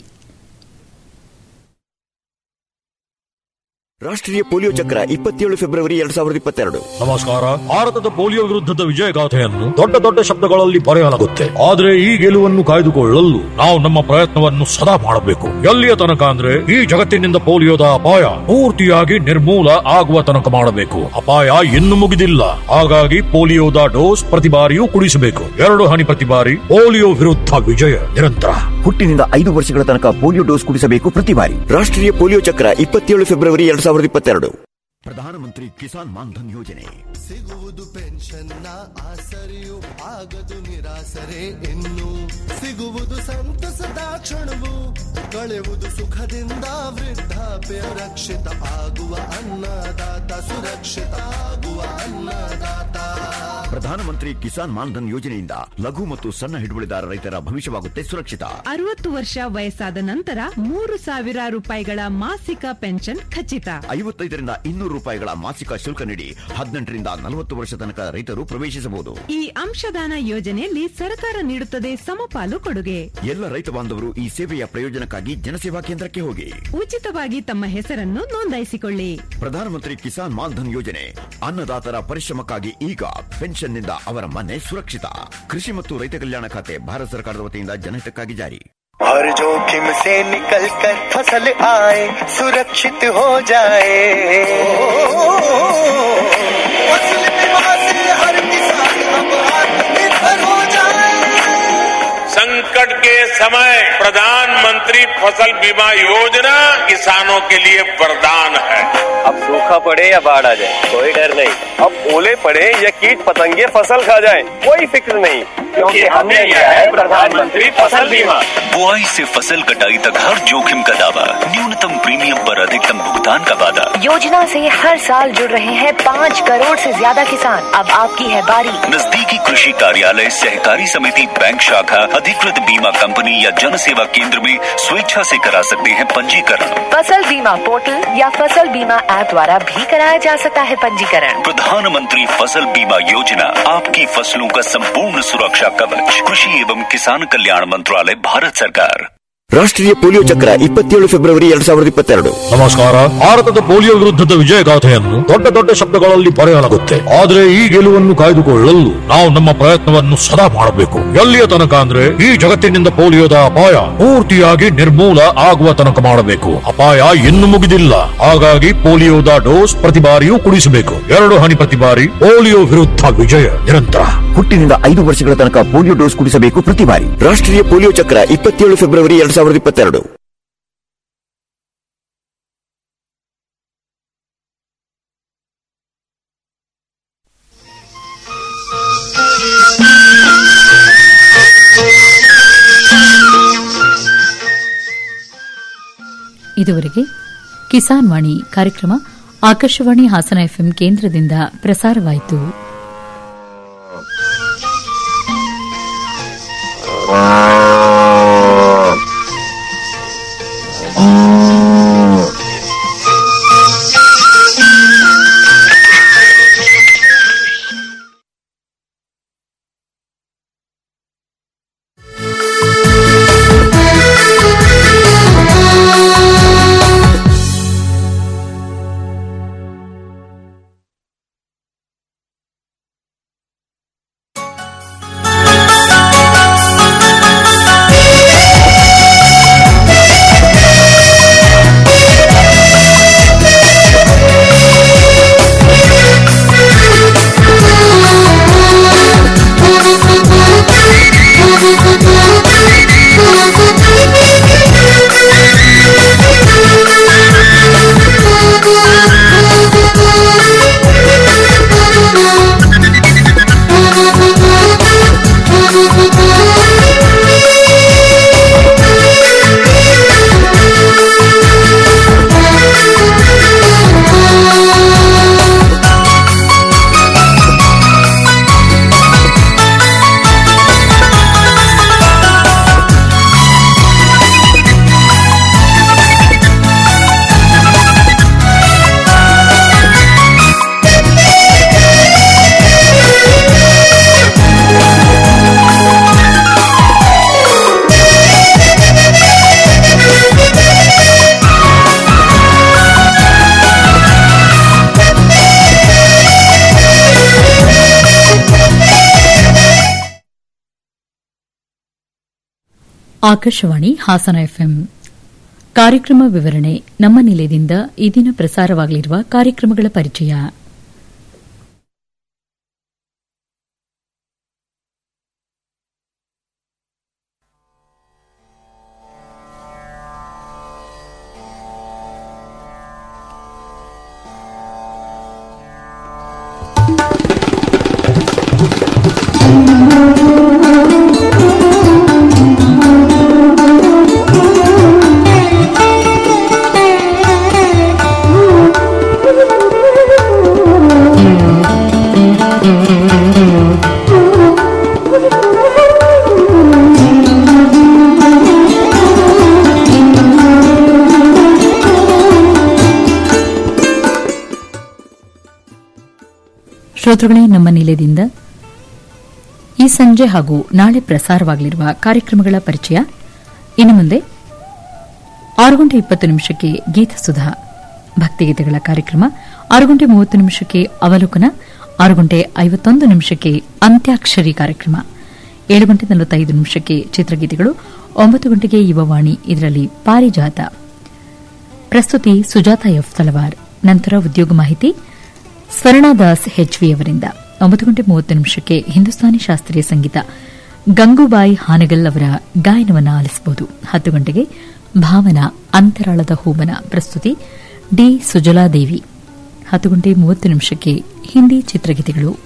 [SPEAKER 10] ರಾಷ್ಟ್ರೀಯ ಪೋಲಿಯೋ ಚಕ್ರ ಇಪ್ಪತ್ತೇಳು ಫೆಬ್ರವರಿ ಎರಡ್ ಸಾವಿರದ ಇಪ್ಪತ್ತೆರಡು
[SPEAKER 11] ನಮಸ್ಕಾರ ಭಾರತದ ಪೋಲಿಯೋ ವಿರುದ್ಧದ ವಿಜಯಗಾಥೆಯನ್ನು ದೊಡ್ಡ ದೊಡ್ಡ ಶಬ್ದಗಳಲ್ಲಿ ಬರೆಯಲಾಗುತ್ತೆ ಆದರೆ ಈ ಗೆಲುವನ್ನು ಕಾಯ್ದುಕೊಳ್ಳಲು ನಾವು ನಮ್ಮ ಪ್ರಯತ್ನವನ್ನು ಸದಾ ಮಾಡಬೇಕು ಎಲ್ಲಿಯ ತನಕ ಅಂದ್ರೆ ಈ ಜಗತ್ತಿನಿಂದ ಪೋಲಿಯೋದ ಅಪಾಯ ಪೂರ್ತಿಯಾಗಿ ನಿರ್ಮೂಲ ಆಗುವ ತನಕ ಮಾಡಬೇಕು ಅಪಾಯ ಇನ್ನು ಮುಗಿದಿಲ್ಲ ಹಾಗಾಗಿ ಪೋಲಿಯೋದ ಡೋಸ್ ಪ್ರತಿ ಬಾರಿಯೂ ಕುಡಿಸಬೇಕು ಎರಡು ಹನಿ ಪ್ರತಿ ಬಾರಿ ಪೋಲಿಯೋ ವಿರುದ್ಧ ವಿಜಯ ನಿರಂತರ
[SPEAKER 10] ಹುಟ್ಟಿನಿಂದ ಐದು ವರ್ಷಗಳ ತನಕ ಪೋಲಿಯೋ ಡೋಸ್ ಕುಡಿಸಬೇಕು ಪ್ರತಿ ಬಾರಿ ರಾಷ್ಟ್ರೀಯ ಪೋಲಿಯೋ ಚಕ್ರ ಇಪ್ಪತ್ತೇಳು ಫೆಬ್ರವರಿ ಎರಡ್ ಸಾವಿರದ ಇಪ್ಪತ್ತೆರಡು ಪ್ರಧಾನಮಂತ್ರಿ ಕಿಸಾನ್ ಮಾನ್ಧನ್ ಯೋಜನೆ
[SPEAKER 13] ಸಿಗುವುದು ಪೆನ್ಷನ್ನ ಆಸರೆಯು ಆಗದು ನಿರಾಸರೆ ಇನ್ನು ಸಿಗುವುದು ಸಂತಸದ ಕ್ಷಣವು ಕಳೆಯುವುದು ಸುಖದಿಂದ ವೃದ್ಧಾಪ್ಯ ರಕ್ಷಿತ ಆಗುವ ಅನ್ನದಾತ ಸುರಕ್ಷಿತ ಆಗುವ ಅನ್ನದಾತ
[SPEAKER 10] ಪ್ರಧಾನಮಂತ್ರಿ ಕಿಸಾನ್ ಮಾನ್ಧನ್ ಯೋಜನೆಯಿಂದ ಲಘು ಮತ್ತು ಸಣ್ಣ ಹಿಡುವಳಿದಾರ ರೈತರ ಭವಿಷ್ಯವಾಗುತ್ತೆ ಸುರಕ್ಷಿತ
[SPEAKER 14] ಅರವತ್ತು ವರ್ಷ ವಯಸ್ಸಾದ ನಂತರ ಮೂರು ಸಾವಿರ ರೂಪಾಯಿಗಳ ಮಾಸಿಕ ಪೆನ್ಷನ್ ಖಚಿತ
[SPEAKER 10] ಐವತ್ತೈದರಿಂದ ಇನ್ನೂರು ರೂಪಾಯಿಗಳ ಮಾಸಿಕ ಶುಲ್ಕ ನೀಡಿ ಹದಿನೆಂಟರಿಂದ ನಲವತ್ತು ವರ್ಷ ತನಕ ರೈತರು ಪ್ರವೇಶಿಸಬಹುದು
[SPEAKER 14] ಈ ಅಂಶದಾನ ಯೋಜನೆಯಲ್ಲಿ ಸರ್ಕಾರ ನೀಡುತ್ತದೆ ಸಮಪಾಲು ಕೊಡುಗೆ
[SPEAKER 10] ಎಲ್ಲ ರೈತ ಬಾಂಧವರು ಈ ಸೇವೆಯ ಪ್ರಯೋಜನಕ್ಕಾಗಿ ಜನಸೇವಾ ಕೇಂದ್ರಕ್ಕೆ ಹೋಗಿ
[SPEAKER 14] ಉಚಿತವಾಗಿ ತಮ್ಮ ಹೆಸರನ್ನು ನೋಂದಾಯಿಸಿಕೊಳ್ಳಿ
[SPEAKER 10] ಪ್ರಧಾನಮಂತ್ರಿ ಕಿಸಾನ್ ಮಾನ್ಧನ್ ಯೋಜನೆ ಅನ್ನದಾತರ ಪರಿಶ್ರಮಕ್ಕಾಗಿ ಈಗ ಪೆನ್ಷನ್ನಿಂದ ಅವರ ಮನೆ ಸುರಕ್ಷಿತ ಕೃಷಿ ಮತ್ತು ರೈತ ಕಲ್ಯಾಣ ಖಾತೆ ಭಾರತ ಸರ್ಕಾರದ ವತಿಯಿಂದ ಜನಹಿತಕ್ಕಾಗಿ ಜಾರಿ
[SPEAKER 13] हर जोखिम से निकल कर फसल आए सुरक्षित हो जाए फसल बीमा से हर किसान अब आत्मनिर्भर हो जाए
[SPEAKER 15] संकट के समय प्रधानमंत्री फसल बीमा योजना किसानों के लिए वरदान है
[SPEAKER 16] अब सूखा पड़े या बाढ़ आ जाए कोई डर नहीं अब ओले पड़े या कीट पतंगे फसल खा जाए कोई फिक्र नहीं क्योंकि हमने लिया है प्रधानमंत्री फसल बीमा
[SPEAKER 17] बुआई से फसल कटाई तक हर जोखिम का दावा न्यूनतम प्रीमियम पर अधिकतम भुगतान का वादा
[SPEAKER 18] योजना से हर साल जुड़ रहे हैं पाँच करोड़ से ज्यादा किसान अब आपकी है बारी
[SPEAKER 17] नजदीकी कृषि कार्यालय सहकारी समिति बैंक शाखा अधिकृत बीमा कंपनी या जन सेवा केंद्र में स्वेच्छा से करा सकते हैं पंजीकरण
[SPEAKER 18] फसल बीमा पोर्टल या फसल बीमा ऐप द्वारा भी कराया जा सकता है पंजीकरण
[SPEAKER 17] प्रधानमंत्री फसल बीमा योजना आपकी फसलों का संपूर्ण सुरक्षा कवच कृषि एवं किसान कल्याण मंत्रालय भारत सरकार
[SPEAKER 10] ರಾಷ್ಟ್ರೀಯ ಪೋಲಿಯೋ ಚಕ್ರ ಇಪ್ಪತ್ತೇಳು ಫೆಬ್ರವರಿ ಎರಡ್ ಸಾವಿರದ ಇಪ್ಪತ್ತೆರಡು
[SPEAKER 11] ನಮಸ್ಕಾರ ಭಾರತದ ಪೋಲಿಯೋ ವಿರುದ್ಧದ ವಿಜಯಗಾಥೆಯನ್ನು ದೊಡ್ಡ ದೊಡ್ಡ ಶಬ್ದಗಳಲ್ಲಿ ಬರೆಯಲಾಗುತ್ತೆ ಆದರೆ ಈ ಗೆಲುವನ್ನು ಕಾಯ್ದುಕೊಳ್ಳಲು ನಾವು ನಮ್ಮ ಪ್ರಯತ್ನವನ್ನು ಸದಾ ಮಾಡಬೇಕು ಎಲ್ಲಿಯ ತನಕ ಅಂದ್ರೆ ಈ ಜಗತ್ತಿನಿಂದ ಪೋಲಿಯೋದ ಅಪಾಯ ಪೂರ್ತಿಯಾಗಿ ನಿರ್ಮೂಲ ಆಗುವ ತನಕ ಮಾಡಬೇಕು ಅಪಾಯ ಇನ್ನು ಮುಗಿದಿಲ್ಲ ಹಾಗಾಗಿ ಪೋಲಿಯೋದ ಡೋಸ್ ಪ್ರತಿ ಬಾರಿಯೂ ಕುಡಿಸಬೇಕು ಎರಡು ಹನಿ ಪ್ರತಿ ಬಾರಿ ಪೋಲಿಯೋ ವಿರುದ್ಧ ವಿಜಯ ನಿರಂತರ
[SPEAKER 10] ಹುಟ್ಟಿನಿಂದ ಐದು ವರ್ಷಗಳ ತನಕ ಪೋಲಿಯೋ ಡೋಸ್ ಕುಡಿಸಬೇಕು ಪ್ರತಿ ಬಾರಿ ರಾಷ್ಟ್ರೀಯ ಪೋಲಿಯೋ ಚಕ್ರ ಇಪ್ಪತ್ತೇಳು ಫೆಬ್ರವರಿ ಎರಡ್ ಸಾವಿರದ ಇಪ್ಪತ್ತೆರಡು
[SPEAKER 1] ಇದುವರೆಗೆ ಕಿಸಾನ್ ವಾಣಿ ಕಾರ್ಯಕ್ರಮ ಆಕಾಶವಾಣಿ ಹಾಸನ ಎಫ್ಎಂ ಕೇಂದ್ರದಿಂದ ಪ್ರಸಾರವಾಯಿತು ಆಕಾಶವಾಣಿ ಹಾಸನ ಎಫ್ಎಂ ಕಾರ್ಯಕ್ರಮ ವಿವರಣೆ ನಮ್ಮ ನಿಲಯದಿಂದ ಈ ದಿನ ಪ್ರಸಾರವಾಗಲಿರುವ ಕಾರ್ಯಕ್ರಮಗಳ ಪರಿಚಯ ಶ್ರೋತೃಗಳೇ ನಮ್ಮ ನಿಲಯದಿಂದ ಈ ಸಂಜೆ ಹಾಗೂ ನಾಳೆ ಪ್ರಸಾರವಾಗಲಿರುವ ಕಾರ್ಯಕ್ರಮಗಳ ಪರಿಚಯ ಇನ್ನು ಮುಂದೆ ಆರು ಗಂಟೆ ಇಪ್ಪತ್ತು ನಿಮಿಷಕ್ಕೆ ಗೀತಸುಧಾ ಭಕ್ತಿಗೀತೆಗಳ ಕಾರ್ಯಕ್ರಮ ಆರು ಗಂಟೆ ಮೂವತ್ತು ನಿಮಿಷಕ್ಕೆ ಅವಲೋಕನ ಆರು ಗಂಟೆ ಐವತ್ತೊಂದು ನಿಮಿಷಕ್ಕೆ ಅಂತ್ಯಾಕ್ಷರಿ ಕಾರ್ಯಕ್ರಮ ಏಳು ಗಂಟೆ ನಲವತ್ತೈದು ನಿಮಿಷಕ್ಕೆ ಚಿತ್ರಗೀತೆಗಳು ಒಂಬತ್ತು ಗಂಟೆಗೆ ಯುವವಾಣಿ ಇದರಲ್ಲಿ ಪಾರಿಜಾತ ಪ್ರಸ್ತುತಿ ಸುಜಾತ ಎಫ್ ತಲವಾರ್ ನಂತರ ಉದ್ಯೋಗ ಮಾಹಿತಿ ಸ್ವರ್ಣದಾಸ್ ಹೆಚ್ವಿ ಅವರಿಂದ ಒಂಬತ್ತು ಗಂಟೆ ಮೂವತ್ತು ನಿಮಿಷಕ್ಕೆ ಹಿಂದೂಸ್ತಾನಿ ಶಾಸ್ತ್ರೀಯ ಸಂಗೀತ ಗಂಗೂಬಾಯಿ ಹಾನಗಲ್ ಅವರ ಗಾಯನವನ್ನು ಆಲಿಸಬಹುದು ಹತ್ತು ಗಂಟೆಗೆ ಭಾವನಾ ಅಂತರಾಳದ ಹೂಮನ ಪ್ರಸ್ತುತಿ ಡಿ ಸುಜಲಾದೇವಿ ಹತ್ತು ಗಂಟೆ ಮೂವತ್ತು ನಿಮಿಷಕ್ಕೆ ಹಿಂದಿ ಚಿತ್ರಗೀತೆಗಳು